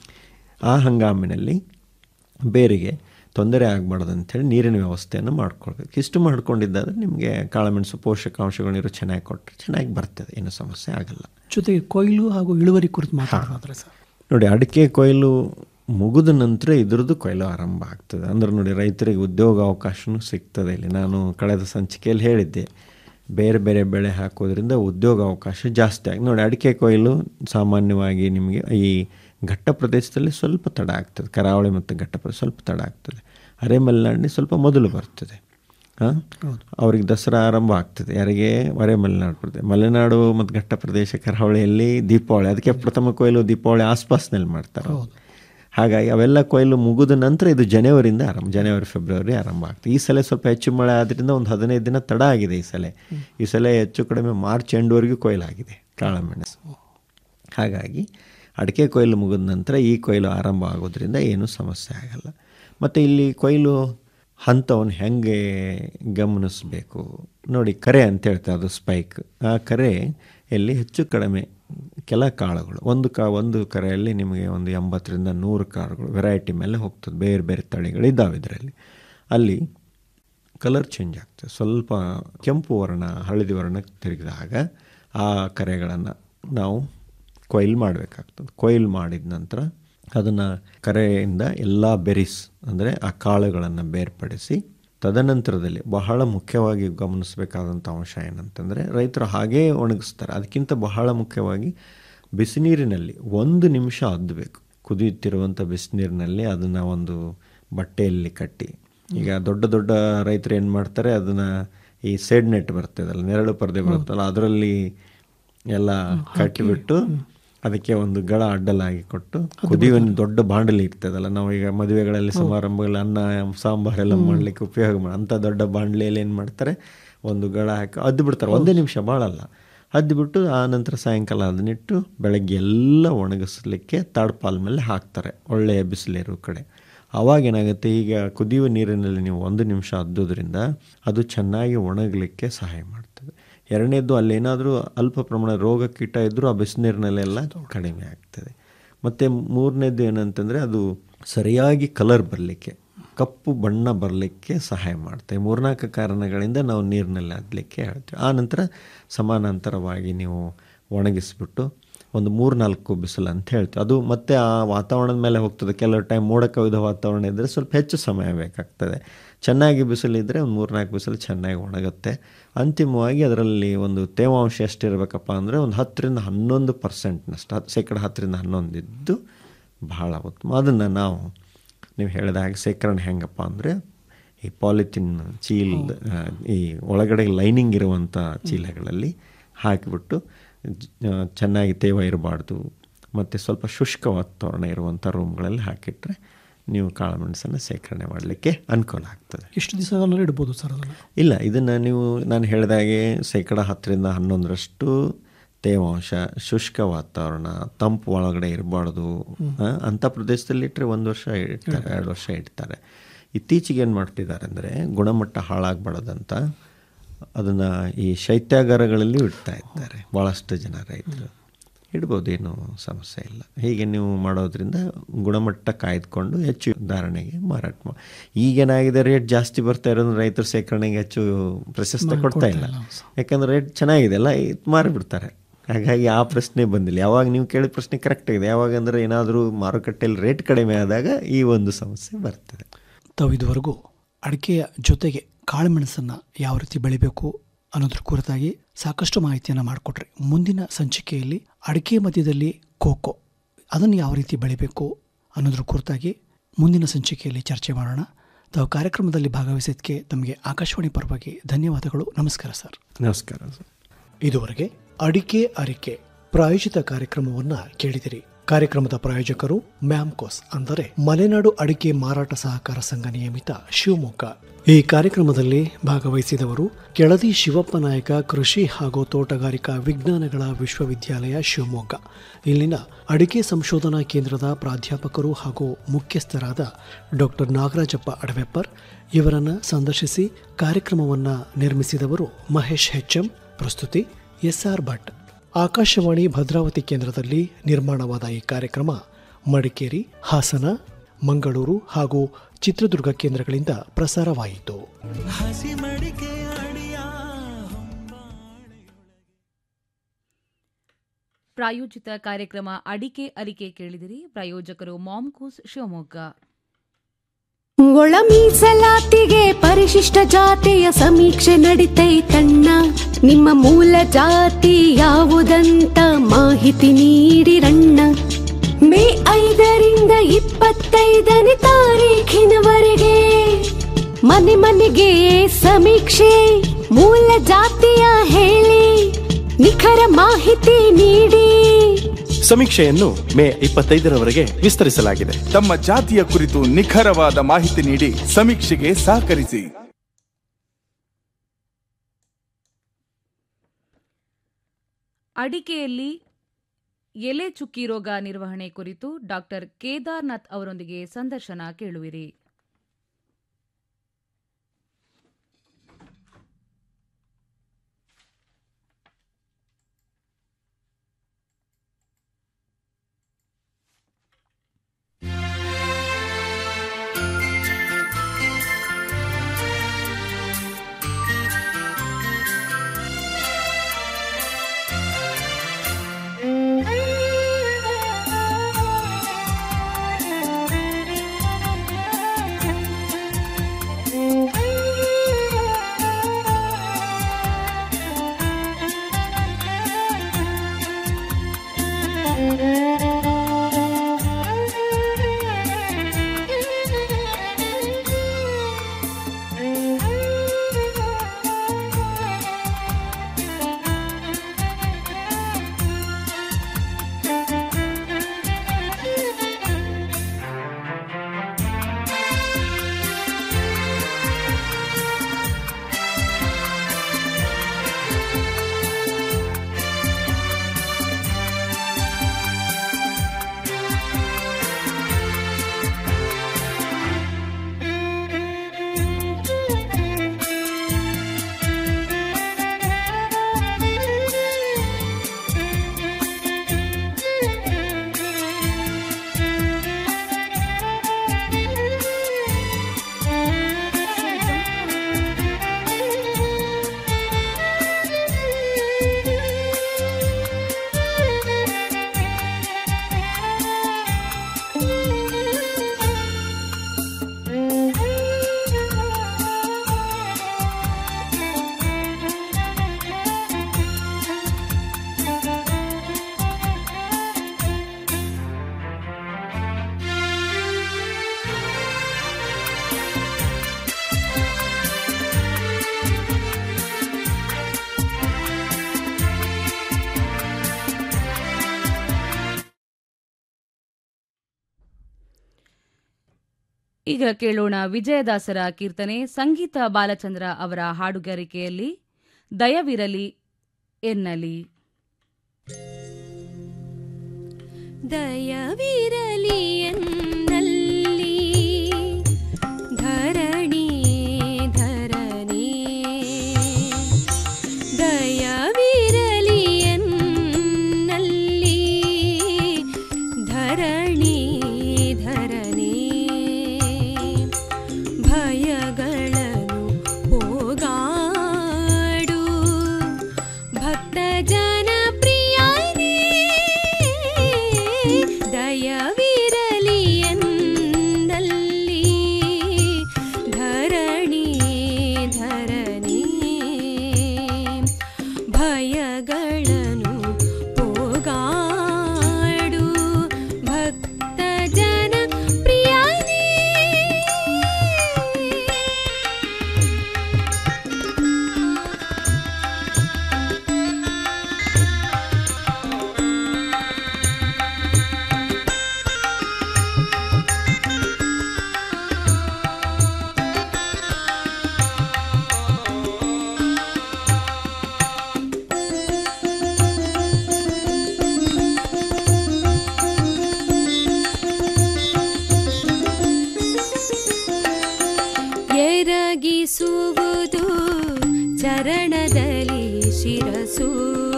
ಆ ಹಂಗಾಮಿನಲ್ಲಿ ಬೇರಿಗೆ ತೊಂದರೆ ಆಗಬಾರ್ದು ಅಂಥೇಳಿ ನೀರಿನ ವ್ಯವಸ್ಥೆಯನ್ನು ಮಾಡ್ಕೊಳ್ಬೇಕು ಇಷ್ಟು ಮಾಡ್ಕೊಂಡಿದ್ದಾದ್ರೆ ನಿಮಗೆ ಕಾಳುಮೆಣಸು ಪೋಷಕಾಂಶಗಳಿರೋ ಚೆನ್ನಾಗಿ ಕೊಟ್ಟರೆ ಚೆನ್ನಾಗಿ ಬರ್ತದೆ ಏನು ಸಮಸ್ಯೆ ಆಗಲ್ಲ ಜೊತೆಗೆ ಕೊಯ್ಲು ಹಾಗೂ ಇಳುವರಿ ಕುರಿತು ಮಾತಾಡೋದಾದ್ರೆ ಸರ್ ನೋಡಿ ಅಡಿಕೆ ಕೊಯ್ಲು ಮುಗಿದ ನಂತರ ಇದ್ರದ್ದು ಕೊಯ್ಲು ಆರಂಭ ಆಗ್ತದೆ ಅಂದ್ರೆ ನೋಡಿ ರೈತರಿಗೆ ಉದ್ಯೋಗ ಅವಕಾಶನೂ ಸಿಗ್ತದೆ ಇಲ್ಲಿ ನಾನು ಕಳೆದ ಸಂಚಿಕೆಯಲ್ಲಿ ಹೇಳಿದ್ದೆ ಬೇರೆ ಬೇರೆ ಬೆಳೆ ಹಾಕೋದ್ರಿಂದ ಉದ್ಯೋಗ ಅವಕಾಶ ಜಾಸ್ತಿ ಆಗಿ ನೋಡಿ ಅಡಿಕೆ ಕೊಯ್ಲು ಸಾಮಾನ್ಯವಾಗಿ ನಿಮಗೆ ಈ ಘಟ್ಟ ಪ್ರದೇಶದಲ್ಲಿ ಸ್ವಲ್ಪ ತಡ ಆಗ್ತದೆ ಕರಾವಳಿ ಮತ್ತು ಘಟ್ಟ ಪ್ರದೇಶ ಸ್ವಲ್ಪ ತಡ ಆಗ್ತದೆ ಅರೆ ಮಲೆನಾಡಿನ ಸ್ವಲ್ಪ ಮೊದಲು ಬರ್ತದೆ ಹಾಂ ಅವ್ರಿಗೆ ದಸರಾ ಆರಂಭ ಆಗ್ತದೆ ಯಾರಿಗೆ ಹೊರೆ ಮಲೆನಾಡು ಪ್ರದೇಶ ಮಲೆನಾಡು ಮತ್ತು ಘಟ್ಟ ಪ್ರದೇಶ ಕರಾವಳಿಯಲ್ಲಿ ದೀಪಾವಳಿ ಅದಕ್ಕೆ ಪ್ರಥಮ ಕೊಯ್ಲು ದೀಪಾವಳಿ ಆಸ್ಪಾಸ್ನಲ್ಲಿ ಮಾಡ್ತಾರೆ ಹಾಗಾಗಿ ಅವೆಲ್ಲ ಕೊಯ್ಲು ಮುಗಿದ ನಂತರ ಇದು ಜನವರಿಯಿಂದ ಆರಂಭ ಜನವರಿ ಫೆಬ್ರವರಿ ಆರಂಭ ಆಗ್ತದೆ ಈ ಸಲ ಸ್ವಲ್ಪ ಹೆಚ್ಚು ಮಳೆ ಆದ್ದರಿಂದ ಒಂದು ಹದಿನೈದು ದಿನ ತಡ ಆಗಿದೆ ಈ ಸಲ ಈ ಸಲ ಹೆಚ್ಚು ಕಡಿಮೆ ಮಾರ್ಚ್ ಎಂಡ್ವರೆಗೂ ಕೊಯ್ಲಾಗಿದೆ ಕಾಳುಮೆಣಸು ಹಾಗಾಗಿ ಅಡಿಕೆ ಕೊಯ್ಲು ಮುಗಿದ ನಂತರ ಈ ಕೊಯ್ಲು ಆರಂಭ ಆಗೋದ್ರಿಂದ ಏನೂ ಸಮಸ್ಯೆ ಆಗಲ್ಲ ಮತ್ತು ಇಲ್ಲಿ ಕೊಯ್ಲು ಹಂತವನ್ನು ಹೆಂಗೆ ಗಮನಿಸಬೇಕು ನೋಡಿ ಕರೆ ಅಂತ ಹೇಳ್ತಾರೆ ಅದು ಸ್ಪೈಕ್ ಆ ಕರೆ ಎಲ್ಲಿ ಹೆಚ್ಚು ಕಡಿಮೆ ಕೆಲ ಕಾಳುಗಳು ಒಂದು ಕಾ ಒಂದು ಕರೆಯಲ್ಲಿ ನಿಮಗೆ ಒಂದು ಎಂಬತ್ತರಿಂದ ನೂರು ಕಾಳುಗಳು ವೆರೈಟಿ ಮೇಲೆ ಹೋಗ್ತದೆ ಬೇರೆ ಬೇರೆ ತಳಿಗಳು ಇದ್ದಾವೆ ಇದರಲ್ಲಿ ಅಲ್ಲಿ ಕಲರ್ ಚೇಂಜ್ ಆಗ್ತದೆ ಸ್ವಲ್ಪ ಕೆಂಪು ವರ್ಣ ಹಳದಿ ವರ್ಣಕ್ಕೆ ತಿರುಗಿದಾಗ ಆ ಕರೆಗಳನ್ನು ನಾವು ಕೊಯ್ಲು ಮಾಡಬೇಕಾಗ್ತದೆ ಕೊಯ್ಲು ಮಾಡಿದ ನಂತರ ಅದನ್ನು ಕರೆಯಿಂದ ಎಲ್ಲ ಬೆರಿಸ್ ಅಂದರೆ ಆ ಕಾಳುಗಳನ್ನು ಬೇರ್ಪಡಿಸಿ ತದನಂತರದಲ್ಲಿ ಬಹಳ ಮುಖ್ಯವಾಗಿ ಗಮನಿಸಬೇಕಾದಂಥ ಅಂಶ ಏನಂತಂದರೆ ರೈತರು ಹಾಗೇ ಒಣಗಿಸ್ತಾರೆ ಅದಕ್ಕಿಂತ ಬಹಳ ಮುಖ್ಯವಾಗಿ ಬಿಸಿನೀರಿನಲ್ಲಿ ಒಂದು ನಿಮಿಷ ಅದ್ದಬೇಕು ಕುದಿಯುತ್ತಿರುವಂಥ ಬಿಸಿನೀರಿನಲ್ಲಿ ಅದನ್ನು ಒಂದು ಬಟ್ಟೆಯಲ್ಲಿ ಕಟ್ಟಿ ಈಗ ದೊಡ್ಡ ದೊಡ್ಡ ರೈತರು ಏನು ಮಾಡ್ತಾರೆ ಅದನ್ನು ಈ ಸೇಡ್ ನೆಟ್ ಬರ್ತದಲ್ಲ ನೆರಳು ಪರದೆ ಬರುತ್ತಲ್ಲ ಅದರಲ್ಲಿ ಎಲ್ಲ ಕಟ್ಟಿಬಿಟ್ಟು ಅದಕ್ಕೆ ಒಂದು ಗಳ ಅಡ್ಡಲಾಗಿ ಕೊಟ್ಟು ಕುದಿಯುವ ದೊಡ್ಡ ಬಾಂಡಲಿ ಇರ್ತದಲ್ಲ ನಾವು ಈಗ ಮದುವೆಗಳಲ್ಲಿ ಸಮಾರಂಭಗಳಲ್ಲಿ ಅನ್ನ ಸಾಂಬಾರೆಲ್ಲ ಮಾಡಲಿಕ್ಕೆ ಉಪಯೋಗ ಮಾಡಿ ಅಂಥ ದೊಡ್ಡ ಬಾಂಡ್ಲಿಯಲ್ಲಿ ಏನು ಮಾಡ್ತಾರೆ ಒಂದು ಗಳ ಹಾಕಿ ಅದ್ದು ಬಿಡ್ತಾರೆ ಒಂದೇ ನಿಮಿಷ ಭಾಳಲ್ಲ ಅದ್ಬಿಟ್ಟು ಆ ನಂತರ ಸಾಯಂಕಾಲ ಅದನ್ನಿಟ್ಟು ಬೆಳಗ್ಗೆ ಎಲ್ಲ ಒಣಗಿಸ್ಲಿಕ್ಕೆ ತಾಡ್ಪಾಲ್ ಮೇಲೆ ಹಾಕ್ತಾರೆ ಒಳ್ಳೆಯ ಬಿಸಿಲಿರೋ ಕಡೆ ಆವಾಗ ಏನಾಗುತ್ತೆ ಈಗ ಕುದಿಯುವ ನೀರಿನಲ್ಲಿ ನೀವು ಒಂದು ನಿಮಿಷ ಅದ್ದೋದ್ರಿಂದ ಅದು ಚೆನ್ನಾಗಿ ಒಣಗಲಿಕ್ಕೆ ಸಹಾಯ ಮಾಡ್ತದೆ ಎರಡನೇದು ಅಲ್ಲೇನಾದರೂ ಅಲ್ಪ ಪ್ರಮಾಣ ರೋಗ ಕೀಟ ಇದ್ದರೂ ಆ ಬಿಸಿನೀರಿನಲ್ಲೆಲ್ಲ ಕಡಿಮೆ ಆಗ್ತದೆ ಮತ್ತು ಮೂರನೇದು ಏನಂತಂದರೆ ಅದು ಸರಿಯಾಗಿ ಕಲರ್ ಬರಲಿಕ್ಕೆ ಕಪ್ಪು ಬಣ್ಣ ಬರಲಿಕ್ಕೆ ಸಹಾಯ ಮಾಡ್ತೇವೆ ಮೂರ್ನಾಲ್ಕು ಕಾರಣಗಳಿಂದ ನಾವು ನೀರಿನಲ್ಲಿ ಅದ್ದಲಿಕ್ಕೆ ಹೇಳ್ತೀವಿ ಆ ನಂತರ ಸಮಾನಾಂತರವಾಗಿ ನೀವು ಒಣಗಿಸ್ಬಿಟ್ಟು ಒಂದು ಮೂರು ನಾಲ್ಕು ಬಿಸಿಲು ಅಂತ ಹೇಳ್ತೀವಿ ಅದು ಮತ್ತೆ ಆ ವಾತಾವರಣದ ಮೇಲೆ ಹೋಗ್ತದೆ ಕೆಲವು ಟೈಮ್ ಮೋಡ ಕವಿದ ವಾತಾವರಣ ಇದ್ದರೆ ಸ್ವಲ್ಪ ಹೆಚ್ಚು ಸಮಯ ಬೇಕಾಗ್ತದೆ ಚೆನ್ನಾಗಿ ಬಿಸಿಲಿದ್ದರೆ ಒಂದು ಮೂರು ನಾಲ್ಕು ಬಿಸಿಲು ಚೆನ್ನಾಗಿ ಒಣಗುತ್ತೆ ಅಂತಿಮವಾಗಿ ಅದರಲ್ಲಿ ಒಂದು ತೇವಾಂಶ ಎಷ್ಟಿರಬೇಕಪ್ಪ ಅಂದರೆ ಒಂದು ಹತ್ತರಿಂದ ಹನ್ನೊಂದು ಪರ್ಸೆಂಟ್ನಷ್ಟು ಹತ್ತು ಶೇಕಡ ಹತ್ತರಿಂದ ಹನ್ನೊಂದು ಇದ್ದು ಬಹಳ ಉತ್ತಮ ಅದನ್ನು ನಾವು ನೀವು ಹೇಳಿದ ಹಾಗೆ ಶೇಖರಣೆ ಹೆಂಗಪ್ಪ ಅಂದರೆ ಈ ಪಾಲಿಥಿನ್ ಚೀಲ್ ಆ, ಈ ಒಳಗಡೆ ಲೈನಿಂಗ್ ಇರುವಂಥ ಚೀಲಗಳಲ್ಲಿ ಹಾಕಿಬಿಟ್ಟು ಜ- ಆ, ಚೆನ್ನಾಗಿ ತೇವ ಇರಬಾರ್ದು ಮತ್ತು ಸ್ವಲ್ಪ ಶುಷ್ಕ ವಾತಾವರಣ ಇರುವಂಥ ರೂಮ್ಗಳಲ್ಲಿ ಹಾಕಿಟ್ರೆ ನೀವು ಕಾಳುಮೆಣಸನ್ನು ಶೇಖರಣೆ ಮಾಡಲಿಕ್ಕೆ ಅನುಕೂಲ ಆಗ್ತದೆ ಎಷ್ಟು ದಿವಸ ಇಡ್ಬೋದು ಸರ್ ಅದನ್ನು ಇಲ್ಲ ಇದನ್ನು ನೀವು ನಾನು ಹೇಳಿದಾಗೆ ಶೇಕಡ ಹತ್ತರಿಂದ ಹನ್ನೊಂದರಷ್ಟು ತೇವಾಂಶ ಶುಷ್ಕ ವಾತಾವರಣ ತಂಪು ಒಳಗಡೆ ಇರಬಾರ್ದು ಅಂಥ ಪ್ರದೇಶದಲ್ಲಿ ಇಟ್ಟರೆ ಒಂದು ವರ್ಷ ಇಡ್ತಾರೆ ಎರಡು ವರ್ಷ ಇಡ್ತಾರೆ ಇತ್ತೀಚೆಗೆ ಏನು ಮಾಡ್ತಿದ್ದಾರೆ ಅಂದರೆ ಗುಣಮಟ್ಟ ಹಾಳಾಗಬಾರ್ದಂತ ಅದನ್ನು ಈ ಶೈತ್ಯಾಗಾರಗಳಲ್ಲಿ ಇಡ್ತಾ ಇದ್ದಾರೆ ಭಾಳಷ್ಟು ಜನ ರೈತರು ಇಡ್ಬೋದು ಏನೂ ಸಮಸ್ಯೆ ಇಲ್ಲ ಹೀಗೆ ನೀವು ಮಾಡೋದ್ರಿಂದ ಗುಣಮಟ್ಟ ಕಾಯ್ದುಕೊಂಡು ಹೆಚ್ಚು ಧಾರಣೆಗೆ ಮಾರಾಟ ಮಾಡಿ ಈಗೇನಾಗಿದೆ ರೇಟ್ ಜಾಸ್ತಿ ಬರ್ತಾ ಇರೋದು ರೈತರು ಶೇಖರಣೆಗೆ ಹೆಚ್ಚು ಪ್ರಶಸ್ತಿ ಕೊಡ್ತಾ ಇಲ್ಲ ಯಾಕಂದ್ರೆ ರೇಟ್ ಚೆನ್ನಾಗಿದೆ ಅಲ್ಲ ಇದು ಮಾರಿಬಿಡ್ತಾರೆ ಹಾಗಾಗಿ ಆ ಪ್ರಶ್ನೆ ಬಂದಿಲ್ಲ ಯಾವಾಗ ನೀವು ಕೇಳಿದ ಪ್ರಶ್ನೆ ಕರೆಕ್ಟ್ ಆಗಿದೆ ಯಾವಾಗ ಅಂದರೆ ಏನಾದರೂ ಮಾರುಕಟ್ಟೆಯಲ್ಲಿ ರೇಟ್ ಕಡಿಮೆ ಆದಾಗ ಈ ಒಂದು ಸಮಸ್ಯೆ ಬರ್ತದೆ ತಾವು ಇದುವರೆಗೂ ಅಡಿಕೆಯ ಜೊತೆಗೆ ಕಾಳುಮೆಣಸನ್ನು ಯಾವ ರೀತಿ ಬೆಳಿಬೇಕು ಅನ್ನೋದ್ರ ಕುರಿತಾಗಿ ಸಾಕಷ್ಟು ಮಾಹಿತಿಯನ್ನು ಮಾಡಿಕೊಟ್ರಿ ಮುಂದಿನ ಸಂಚಿಕೆಯಲ್ಲಿ ಅಡಿಕೆ ಮಧ್ಯದಲ್ಲಿ ಕೋಕೋ ಅದನ್ನು ಯಾವ ರೀತಿ ಬೆಳಿಬೇಕು ಅನ್ನೋದ್ರ ಕುರಿತಾಗಿ ಮುಂದಿನ ಸಂಚಿಕೆಯಲ್ಲಿ ಚರ್ಚೆ ಮಾಡೋಣ ತಾವು ಕಾರ್ಯಕ್ರಮದಲ್ಲಿ ಭಾಗವಹಿಸಿದ್ದಕ್ಕೆ ತಮಗೆ ಆಕಾಶವಾಣಿ ಪರವಾಗಿ ಧನ್ಯವಾದಗಳು ನಮಸ್ಕಾರ ಸರ್ ನಮಸ್ಕಾರ ಸರ್ ಇದುವರೆಗೆ ಅಡಿಕೆ ಅರಿಕೆ ಪ್ರಾಯೋಜಿತ ಕಾರ್ಯಕ್ರಮವನ್ನ ಕೇಳಿದಿರಿ ಕಾರ್ಯಕ್ರಮದ ಪ್ರಾಯೋಜಕರು ಮ್ಯಾಮ್ಕೋಸ್ ಅಂದರೆ ಮಲೆನಾಡು ಅಡಿಕೆ ಮಾರಾಟ ಸಹಕಾರ ಸಂಘ ನಿಯಮಿತ ಶಿವಮೊಗ್ಗ ಈ ಕಾರ್ಯಕ್ರಮದಲ್ಲಿ ಭಾಗವಹಿಸಿದವರು ಕೆಳದಿ ಶಿವಪ್ಪ ನಾಯಕ ಕೃಷಿ ಹಾಗೂ ತೋಟಗಾರಿಕಾ ವಿಜ್ಞಾನಗಳ ವಿಶ್ವವಿದ್ಯಾಲಯ ಶಿವಮೊಗ್ಗ ಇಲ್ಲಿನ ಅಡಿಕೆ ಸಂಶೋಧನಾ ಕೇಂದ್ರದ ಪ್ರಾಧ್ಯಾಪಕರು ಹಾಗೂ ಮುಖ್ಯಸ್ಥರಾದ ಡಾಕ್ಟರ್ ನಾಗರಾಜಪ್ಪ ಅಡವೆಪ್ಪರ್ ಇವರನ್ನು ಸಂದರ್ಶಿಸಿ ಕಾರ್ಯಕ್ರಮವನ್ನು ನಿರ್ಮಿಸಿದವರು ಮಹೇಶ್ ಹೆಚ್ಎಂ ಪ್ರಸ್ತುತಿ ಎಸ್ಆರ್ ಭಟ್ ಆಕಾಶವಾಣಿ ಭದ್ರಾವತಿ ಕೇಂದ್ರದಲ್ಲಿ ನಿರ್ಮಾಣವಾದ ಈ ಕಾರ್ಯಕ್ರಮ ಮಡಿಕೇರಿ ಹಾಸನ ಮಂಗಳೂರು ಹಾಗೂ ಚಿತ್ರದುರ್ಗ ಕೇಂದ್ರಗಳಿಂದ ಪ್ರಸಾರವಾಯಿತು ಪ್ರಾಯೋಜಿತ ಕಾರ್ಯಕ್ರಮ ಅಡಿಕೆ ಅರಿಕೆ ಕೇಳಿದಿರಿ ಪ್ರಾಯೋಜಕರು ಮಾಮ್ಕೋಸ್ ಶಿವಮೊಗ್ಗ ಒಳ ಮೀಸಲಾತಿಗೆ ಪರಿಶಿಷ್ಟ ಜಾತಿಯ ಸಮೀಕ್ಷೆ ನಡಿತೈತಣ್ಣ ನಿಮ್ಮ ಮೂಲ ಜಾತಿ ಯಾವುದಂತ ಮಾಹಿತಿ ನೀಡಿರಣ್ಣ ಮೇ ಐದರಿಂದ ಇಪ್ಪತ್ತೈದನೇ ತಾರೀಖಿನವರೆಗೆ ಮನೆ ಮನೆಗೆ ಸಮೀಕ್ಷೆ ಮೂಲ ಜಾತಿಯ ಹೇಳಿ ನಿಖರ ಮಾಹಿತಿ ನೀಡಿ ಸಮೀಕ್ಷೆಯನ್ನು ಮೇ ಇಪ್ಪತ್ತೈದರವರೆಗೆ ವಿಸ್ತರಿಸಲಾಗಿದೆ ತಮ್ಮ ಜಾತಿಯ ಕುರಿತು ನಿಖರವಾದ ಮಾಹಿತಿ ನೀಡಿ ಸಮೀಕ್ಷೆಗೆ ಸಹಕರಿಸಿ ಅಡಿಕೆಯಲ್ಲಿ ಎಲೆ ಚುಕ್ಕಿ ರೋಗ ನಿರ್ವಹಣೆ ಕುರಿತು ಡಾಕ್ಟರ್ ಕೇದಾರ್ನಾಥ್ ಅವರೊಂದಿಗೆ ಸಂದರ್ಶನ ಕೇಳುವಿರಿ ಈಗ ಕೇಳೋಣ ವಿಜಯದಾಸರ ಕೀರ್ತನೆ ಸಂಗೀತ ಬಾಲಚಂದ್ರ ಅವರ ಹಾಡುಗಾರಿಕೆಯಲ್ಲಿ ದಯವಿರಲಿ ಎನ್ನಲಿ ದಯವಿರಲಿ ಎನ್ನಲ್ಲಿ ಧರಣಿ ಧರಣಿ ದಯವಿರಲಿ ಎನ್ನಲ್ಲಿ ಧರಣಿ ಧರಣಿ ಭಯಗಳನ್ನು ಹೋಗಾಡು ಭಕ್ತ ಜನ ಪ್ರಿಯನೇ ದಯವಿರಲಿ ಎನ್ನಲ್ಲಿ ಧರಣಿ ಧರಣಿ ಭಯಗಳನ್ನು ಹೋಗಾಡು ಭಕ್ತ ಜನ ಪ್ರಿಯನೇ ಎರಗಿಸುವುದು ಚರಣದಲ್ಲಿ ಶಿರಸು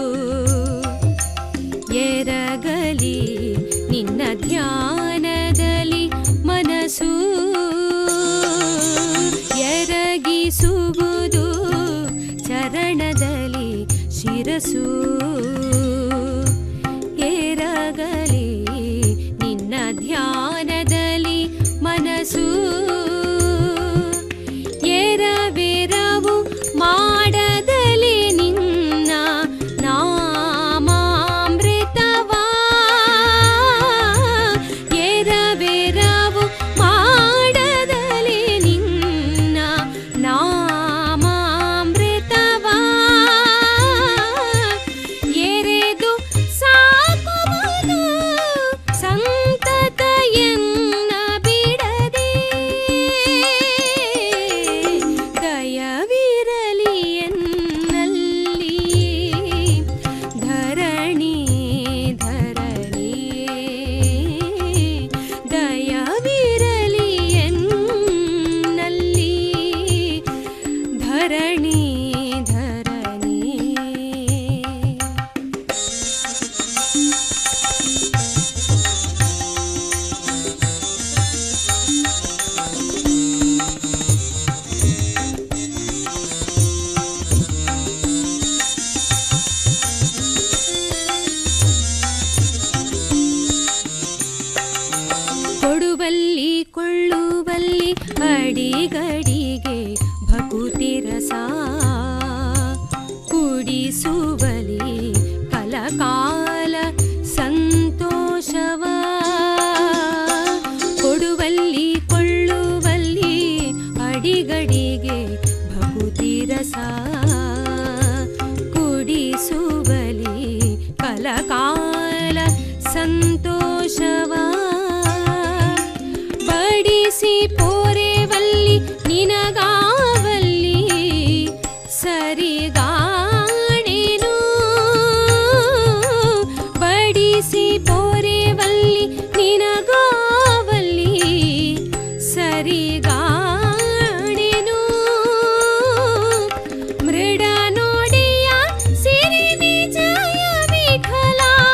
ಎರಗಲಿ ನಿನ್ನ ಧ್ಯಾನದಲ್ಲಿ ಮನಸ್ಸು ಎರಗಿಸುವುದು ಚರಣದಲ್ಲಿ ಶಿರಸು ಎರಗಲಿ ನಿನ್ನ ಧ್ಯಾನದಲ್ಲಿ ಮನಸ್ಸು ಎರವೆರವು ಮಾಡದಲಿ ನಿನ್ನ ನಾಮಾಮೃತವಾ ಎರವೆರವು ಮಾಡದಲಿ ನಿನ್ನ ನಾಮಾಮೃತವಾ ಎರೆದು ಸಾಕುವುದು ಸಂತತ ಎನ್ನ ಬಿಡದೆ ದಯವಿರಲಿ ಎನ್ನಲ್ಲಿ ಧರಣಿ ಧರಣಿ ದಯವಿರಲಿ ಎನ್ನಲ್ಲಿ ಧರಣಿ ಧರಣಿ ಕೊಡುವಲ್ಲಿ ಕೊಳ್ಳುವಲ್ಲಿ ಅಡಿಗಡಿಗೆ ಭಕುತಿ ರಸ ಕುಡಿಸುವಲಿ ಕಲಕಾಲ ಸಂತೋಷವ ಕೊಡುವಲ್ಲಿ ಕೊಳ್ಳುವಲ್ಲಿ ಅಡಿಗಡಿಗೆ ಭಕುತಿ ರಸ ಕುಡಿಸುವಲಿ ಕಲಕಾಲ ಸಂತೋಷವ ಬಡಿಸಿ ಪೋರೆವಲ್ಲಿ ನಿನಗಾವಲ್ಲಿ ಸರಿಗಾಣೆನು ಬಡಿಸಿ ಪೋರೆವಲ್ಲಿ ನಿನಗಾವಲ್ಲಿ ಸರಿಗಾಣೆನು ಮೃಡ ನೋಡಿಯ ಸಿರಿ ವಿಜಯ ವಿಠಲ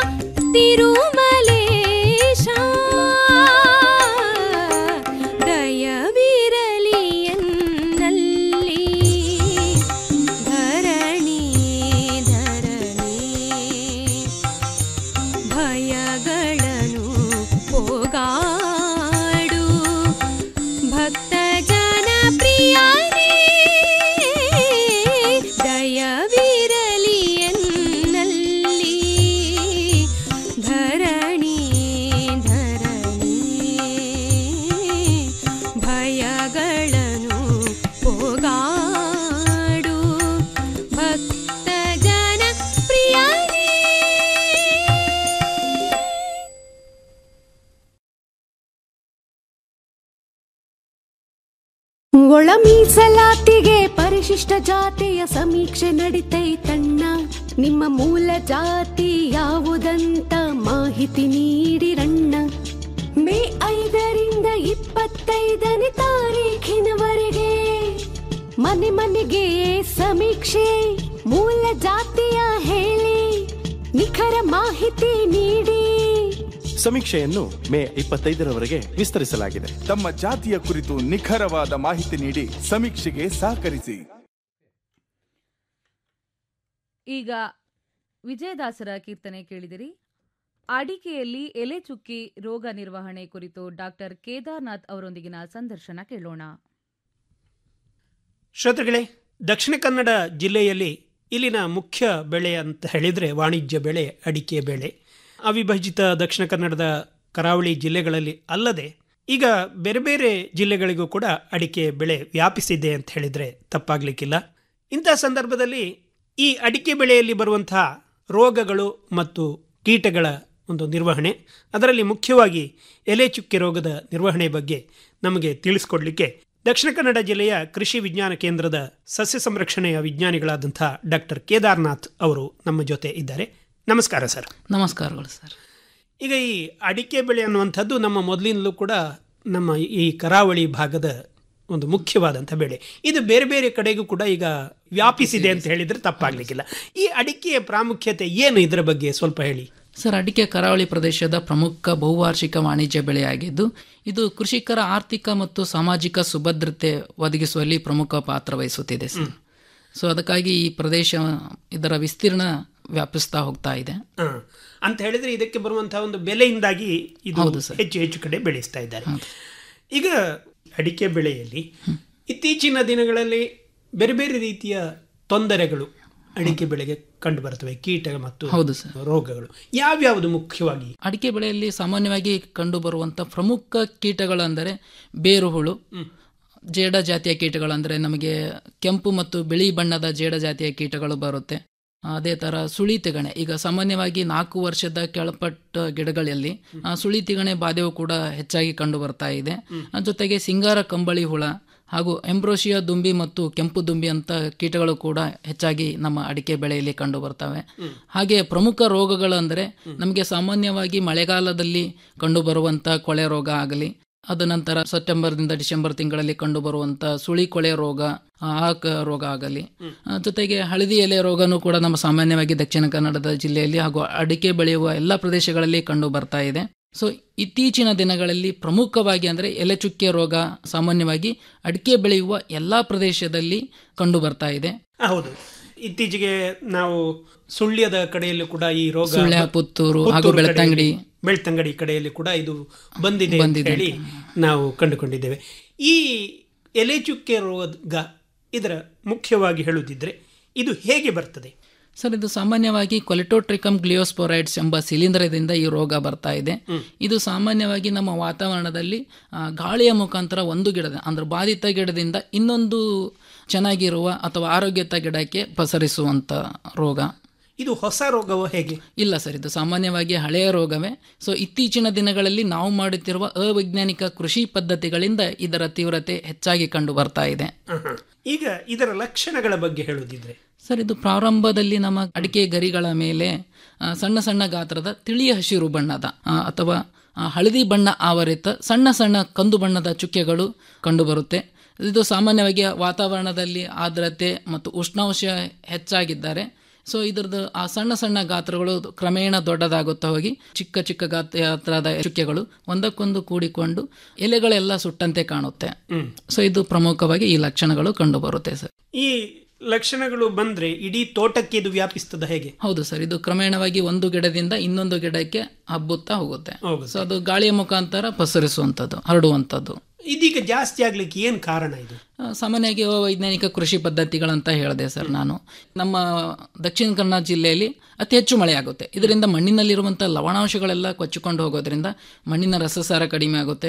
ಒಳ ಮೀಸಲಾತಿಗೆ ಪರಿಶಿಷ್ಟ ಜಾತಿಯ ಸಮೀಕ್ಷೆ ನಡಿತೈತಣ್ಣ ನಿಮ್ಮ ಮೂಲ ಜಾತಿ ಯಾವುದಂತ ಮಾಹಿತಿ ನೀಡಿರಣ್ಣ ಮೇ ಐದರಿಂದ ಇಪ್ಪತ್ತೈದನೇ ತಾರೀಖಿನವರೆಗೆ ಮನೆ ಮನೆಗೆ ಸಮೀಕ್ಷೆ ಮೂಲ ಜಾತಿಯ ಹೇಳಿ ನಿಖರ ಮಾಹಿತಿ ನೀಡಿ ಸಮೀಕ್ಷೆಯನ್ನು ಮೇ ಇಪ್ಪತ್ತೈದರವರೆಗೆ ವಿಸ್ತರಿಸಲಾಗಿದೆ ತಮ್ಮ ಜಾತಿಯ ಕುರಿತು ನಿಖರವಾದ ಮಾಹಿತಿ ನೀಡಿ ಸಮೀಕ್ಷೆಗೆ ಸಹಕರಿಸಿ ಈಗ ವಿಜಯದಾಸರ ಕೀರ್ತನೆ ಕೇಳಿದಿರಿ ಅಡಿಕೆಯಲ್ಲಿ ಎಲೆ ಚುಕ್ಕಿ ರೋಗ ನಿರ್ವಹಣೆ ಕುರಿತು ಡಾಕ್ಟರ್ ಕೇದಾರ್ನಾಥ್ ಅವರೊಂದಿಗಿನ ಸಂದರ್ಶನ ಕೇಳೋಣ ಶ್ರೋತೃಗಳೇ ದಕ್ಷಿಣ ಕನ್ನಡ ಜಿಲ್ಲೆಯಲ್ಲಿ ಇಲ್ಲಿನ ಮುಖ್ಯ ಬೆಳೆ ಅಂತ ಹೇಳಿದರೆ ವಾಣಿಜ್ಯ ಬೆಳೆ ಅಡಿಕೆ ಬೆಳೆ ಅವಿಭಜಿತ ದಕ್ಷಿಣ ಕನ್ನಡದ ಕರಾವಳಿ ಜಿಲ್ಲೆಗಳಲ್ಲಿ ಅಲ್ಲದೆ ಈಗ ಬೇರೆ ಬೇರೆ ಜಿಲ್ಲೆಗಳಿಗೂ ಕೂಡ ಅಡಿಕೆ ಬೆಳೆ ವ್ಯಾಪಿಸಿದೆ ಅಂತ ಹೇಳಿದರೆ ತಪ್ಪಾಗಲಿಕ್ಕಿಲ್ಲ ಇಂಥ ಸಂದರ್ಭದಲ್ಲಿ ಈ ಅಡಿಕೆ ಬೆಳೆಯಲ್ಲಿ ಬರುವಂತಹ ರೋಗಗಳು ಮತ್ತು ಕೀಟಗಳ ಒಂದು ನಿರ್ವಹಣೆ ಅದರಲ್ಲಿ ಮುಖ್ಯವಾಗಿ ಎಲೆ ಚುಕ್ಕೆ ರೋಗದ ನಿರ್ವಹಣೆ ಬಗ್ಗೆ ನಮಗೆ ತಿಳಿಸ್ಕೊಡ್ಲಿಕ್ಕೆ ದಕ್ಷಿಣ ಕನ್ನಡ ಜಿಲ್ಲೆಯ ಕೃಷಿ ವಿಜ್ಞಾನ ಕೇಂದ್ರದ ಸಸ್ಯ ಸಂರಕ್ಷಣೆಯ ವಿಜ್ಞಾನಿಗಳಾದಂಥ ಡಾಕ್ಟರ್ ಕೇದಾರ್ನಾಥ್ ಅವರು ನಮ್ಮ ಜೊತೆ ಇದ್ದಾರೆ ನಮಸ್ಕಾರ ಸರ್ ನಮಸ್ಕಾರಗಳು ಸರ್ ಈಗ ಈ ಅಡಿಕೆ ಬೆಳೆ ಅನ್ನುವಂಥದ್ದು ನಮ್ಮ ಮೊದಲಿನಲ್ಲೂ ಕೂಡ ನಮ್ಮ ಈ ಕರಾವಳಿ ಭಾಗದ ಒಂದು ಮುಖ್ಯವಾದಂಥ ಬೆಳೆ ಇದು ಬೇರೆ ಬೇರೆ ಕಡೆಗೂ ಕೂಡ ಈಗ ವ್ಯಾಪಿಸಿದೆ ಅಂತ ಹೇಳಿದರೆ ತಪ್ಪಾಗಲಿಕ್ಕಿಲ್ಲ ಈ ಅಡಿಕೆಯ ಪ್ರಾಮುಖ್ಯತೆ ಏನು ಇದರ ಬಗ್ಗೆ ಸ್ವಲ್ಪ ಹೇಳಿ ಸರ್ ಅಡಿಕೆ ಕರಾವಳಿ ಪ್ರದೇಶದ ಪ್ರಮುಖ ಬಹುವಾರ್ಷಿಕ ವಾಣಿಜ್ಯ ಬೆಳೆಯಾಗಿದ್ದು ಇದು ಕೃಷಿಕರ ಆರ್ಥಿಕ ಮತ್ತು ಸಾಮಾಜಿಕ ಸುಭದ್ರತೆ ಒದಗಿಸುವಲ್ಲಿ ಪ್ರಮುಖ ಪಾತ್ರ ವಹಿಸುತ್ತಿದೆ ಸರ್ ಸೊ ಅದಕ್ಕಾಗಿ ಈ ಪ್ರದೇಶ ಇದರ ವಿಸ್ತೀರ್ಣ ವ್ಯಾಪಿಸ್ತಾ ಹೋಗ್ತಾ ಇದೆ ಹ. ಅಂತ ಹೇಳಿದ್ರೆ ಇದಕ್ಕೆ ಬರುವಂತಹ ಒಂದು ಬೆಲೆಯಿಂದಾಗಿ ಇದು ಹೌದು ಸರ್. ಹೆಚ್ಚು ಹೆಚ್ಚು ಕಡೆ ಬೆಳೆಸ್ತಾ ಇದ್ದಾರೆ ಈಗ ಅಡಿಕೆ ಬೆಳೆಯಲ್ಲಿ ಇತ್ತೀಚಿನ ದಿನಗಳಲ್ಲಿ ಬೇರೆ ಬೇರೆ ರೀತಿಯ ತೊಂದರೆಗಳು ಅಡಿಕೆ ಬೆಳೆಗೆ ಕಂಡು ಬರ್ತವೆ ಕೀಟ ಮತ್ತು ಹೌದು ಸರ್. ರೋಗಗಳು ಯಾವ್ಯಾವುದು ಮುಖ್ಯವಾಗಿ ಅಡಿಕೆ ಬೆಳೆಯಲ್ಲಿ ಸಾಮಾನ್ಯವಾಗಿ ಕಂಡುಬರುವಂಥ ಪ್ರಮುಖ ಕೀಟಗಳೆಂದರೆ ಬೇರುಹುಳು ಜೇಡ ಜಾತಿಯ ಕೀಟಗಳಂದರೆ ನಮಗೆ ಕೆಂಪು ಮತ್ತು ಬಿಳಿ ಬಣ್ಣದ ಜೇಡ ಜಾತಿಯ ಕೀಟಗಳು ಬರುತ್ತೆ ಅದೇ ಥರ ಸುಳಿ ತಿಗಣೆ ಈಗ ಸಾಮಾನ್ಯವಾಗಿ ನಾಲ್ಕು ವರ್ಷದ ಕೆಳಪಟ್ಟ ಗಿಡಗಳಲ್ಲಿ ಆ, ಸುಳಿ ತಿಗಣೆ ಬಾಧೆಯು ಕೂಡ ಹೆಚ್ಚಾಗಿ ಕಂಡು ಬರ್ತಾ ಇದೆ ಆ, ಜೊತೆಗೆ ಸಿಂಗಾರ ಕಂಬಳಿ ಹುಳ ಹಾಗೂ ಎಂಬ್ರೋಷಿಯಾ ದುಂಬಿ ಮತ್ತು ಕೆಂಪು ದುಂಬಿ ಅಂತ ಕೀಟಗಳು ಕೂಡ ಹೆಚ್ಚಾಗಿ ನಮ್ಮ ಅಡಿಕೆ ಬೆಳೆಯಲ್ಲಿ ಕಂಡು ಬರ್ತವೆ ಹಾಗೆ ಪ್ರಮುಖ ರೋಗಗಳು ಅಂದರೆ ನಮಗೆ ಸಾಮಾನ್ಯವಾಗಿ ಮಳೆಗಾಲದಲ್ಲಿ ಕಂಡುಬರುವಂಥ ಕೊಳೆ ರೋಗ ಆಗಲಿ ಅದ ನಂತರ ಸೆಪ್ಟೆಂಬರ್ದಿಂದ ಡಿಸೆಂಬರ್ ತಿಂಗಳಲ್ಲಿ ಕಂಡುಬರುವಂಥ ಸುಳಿ ಕೊಳೆ ರೋಗ ಆಕ ರೋಗ ಆಗಲಿ ಆ, ಜೊತೆಗೆ ಹಳದಿ ಎಲೆ ರೋಗನೂ ಕೂಡ ನಮ್ಮ ಸಾಮಾನ್ಯವಾಗಿ ದಕ್ಷಿಣ ಕನ್ನಡದ ಜಿಲ್ಲೆಯಲ್ಲಿ ಹಾಗೂ ಅಡಿಕೆ ಬೆಳೆಯುವ ಎಲ್ಲ ಪ್ರದೇಶಗಳಲ್ಲಿ ಕಂಡು ಬರ್ತಾ ಇದೆ ಸೊ ಇತ್ತೀಚಿನ ದಿನಗಳಲ್ಲಿ ಪ್ರಮುಖವಾಗಿ ಅಂದರೆ ಎಲೆ ಚುಕ್ಕೆ ರೋಗ ಸಾಮಾನ್ಯವಾಗಿ ಅಡಿಕೆ ಬೆಳೆಯುವ ಎಲ್ಲ ಪ್ರದೇಶದಲ್ಲಿ ಕಂಡು ಬರ್ತಾ ಇದೆ ಹೌದು ಇತ್ತೀಚೆಗೆ ನಾವು ಸುಳ್ಯದ ಕಡೆಯಲ್ಲೂ ಕೂಡ ಈ ರೋಗ ಸುಳ್ಯ, ಪುತ್ತೂರು ಹಾಗೂ ಪುತ್ತೂರು ಬೆಳ್ತಂಗಡಿ. ಕಡೆಯಲ್ಲಿ- ಬೆಳ್ತಂಗಡಿ ಕಡೆಯಲ್ಲಿ ಕೂಡ ಇದು ಬಂದಿದೆ ಅಂತ ಬಂದಿದೆ ಹೇಳಿ ನಾವು ಕಂಡುಕೊಂಡಿದ್ದೇವೆ ಈ ಎಲೆ ಚುಕ್ಕೆ ರೋಗ ಇದರ ಮುಖ್ಯವಾಗಿ ಹೇಳುದಿದ್ರೆ ಇದು ಹೇಗೆ ಬರ್ತದೆ ಸರ್ ಇದು ಸಾಮಾನ್ಯವಾಗಿ ಕೊಲೆಟೋಟ್ರಿಕಮ್ ಗ್ಲಿಯೋಸ್ಪೊರೈಡ್ಸ್ ಎಂಬ ಶಿಲೀಂಧ್ರದಿಂದ ಈ ರೋಗ ಬರ್ತಾ ಇದೆ ಇದು ಸಾಮಾನ್ಯವಾಗಿ ನಮ್ಮ ವಾತಾವರಣದಲ್ಲಿ ಆ, ಗಾಳಿಯ ಮುಖಾಂತರ ಒಂದು ಗಿಡದ ಅಂದ್ರೆ ಬಾಧಿತ ಗಿಡದಿಂದ ಇನ್ನೊಂದು ಚೆನ್ನಾಗಿರುವ ಅಥವಾ ಆರೋಗ್ಯತ ಗಿಡಕ್ಕೆ ಪಸರಿಸುವಂತ ರೋಗ ಇದು ಹೊಸ ರೋಗವೋ ಹೇಗೆ ಇಲ್ಲ ಸರ್ ಇದು ಸಾಮಾನ್ಯವಾಗಿ ಹಳೆಯ ರೋಗವೇ ಸೊ ಇತ್ತೀಚಿನ ದಿನಗಳಲ್ಲಿ ನಾವು ಮಾಡುತ್ತಿರುವ ಅವೈಜ್ಞಾನಿಕ ಕೃಷಿ ಪದ್ಧತಿಗಳಿಂದ ಇದರ ತೀವ್ರತೆ ಹೆಚ್ಚಾಗಿ ಕಂಡು ಬರ್ತಾ ಇದೆ ಆಹಾ. ಈಗ ಇದರ ಲಕ್ಷಣಗಳ ಬಗ್ಗೆ ಹೇಳುದಿದ್ರೆ ಸರ್ ಇದು ಪ್ರಾರಂಭದಲ್ಲಿ ನಮ್ಮ ಅಡಿಕೆ ಗರಿಗಳ ಮೇಲೆ ಆ, ಸಣ್ಣ ಸಣ್ಣ ಗಾತ್ರದ ತಿಳಿಯ ಹಸಿರು ಬಣ್ಣದ ಆ, ಅಥವಾ ಆ, ಹಳದಿ ಬಣ್ಣ ಆವರಿತ ಸಣ್ಣ ಸಣ್ಣ ಕಂದು ಬಣ್ಣದ ಚುಕ್ಕೆಗಳು ಕಂಡುಬರುತ್ತೆ ಇದು ಸಾಮಾನ್ಯವಾಗಿ ವಾತಾವರಣದಲ್ಲಿ ಆರ್ದ್ರತೆ ಮತ್ತು ಉಷ್ಣಾಂಶ ಹೆಚ್ಚಾಗಿದ್ದಾರೆ ಸೊ ಇದ್ರದ್ದು ಆ ಸಣ್ಣ ಸಣ್ಣ ಗಾತ್ರಗಳು ಕ್ರಮೇಣ ದೊಡ್ಡದಾಗುತ್ತಾ ಹೋಗಿ ಚಿಕ್ಕ ಚಿಕ್ಕ ಗಾತ್ರದ ಚುಕ್ಕೆಗಳು ಒಂದಕ್ಕೊಂದು ಕೂಡಿಕೊಂಡು ಎಲೆಗಳೆಲ್ಲ ಸುಟ್ಟಂತೆ ಕಾಣುತ್ತೆ ಹ್ಮ್. ಸೊ ಇದು ಪ್ರಮುಖವಾಗಿ ಈ ಲಕ್ಷಣಗಳು ಕಂಡು ಬರುತ್ತೆ ಸರ್ ಈ ಲಕ್ಷಣಗಳು ಬಂದ್ರೆ ಇಡೀ ತೋಟಕ್ಕೆ ಇದು ವ್ಯಾಪಿಸ್ತದ ಹೇಗೆ ಹೌದು ಸರ್ ಇದು ಕ್ರಮೇಣವಾಗಿ ಒಂದು ಗಿಡದಿಂದ ಇನ್ನೊಂದು ಗಿಡಕ್ಕೆ ಹಬ್ಬುತ್ತಾ ಹೋಗುತ್ತೆ ಹೋಗುತ್ತೆ. ಸೊ ಅದು ಗಾಳಿಯ ಮುಖಾಂತರ ಪಸರಿಸುವಂಥದ್ದು ಹರಡುವಂಥದ್ದು ಇದೀಗ ಜಾಸ್ತಿ ಆಗ್ಲಿಕ್ಕೆ ಏನ್ ಕಾರಣ ಇದು ಆ, ಸಾಮಾನ್ಯವಾಗಿ ವೈಜ್ಞಾನಿಕ ಕೃಷಿ ಪದ್ಧತಿಗಳಂತ ಹೇಳಿದೆ ಸರ್ ನಾನು ನಮ್ಮ ದಕ್ಷಿಣ ಕನ್ನಡ ಜಿಲ್ಲೆಯಲ್ಲಿ ಅತಿ ಹೆಚ್ಚು ಮಳೆಯಾಗುತ್ತೆ ಇದರಿಂದ ಮಣ್ಣಿನಲ್ಲಿರುವಂಥ ಲವಣಾಂಶಗಳೆಲ್ಲ ಕೊಚ್ಚಿಕೊಂಡು ಹೋಗೋದ್ರಿಂದ ಮಣ್ಣಿನ ರಸಸಾರ ಕಡಿಮೆ ಆಗುತ್ತೆ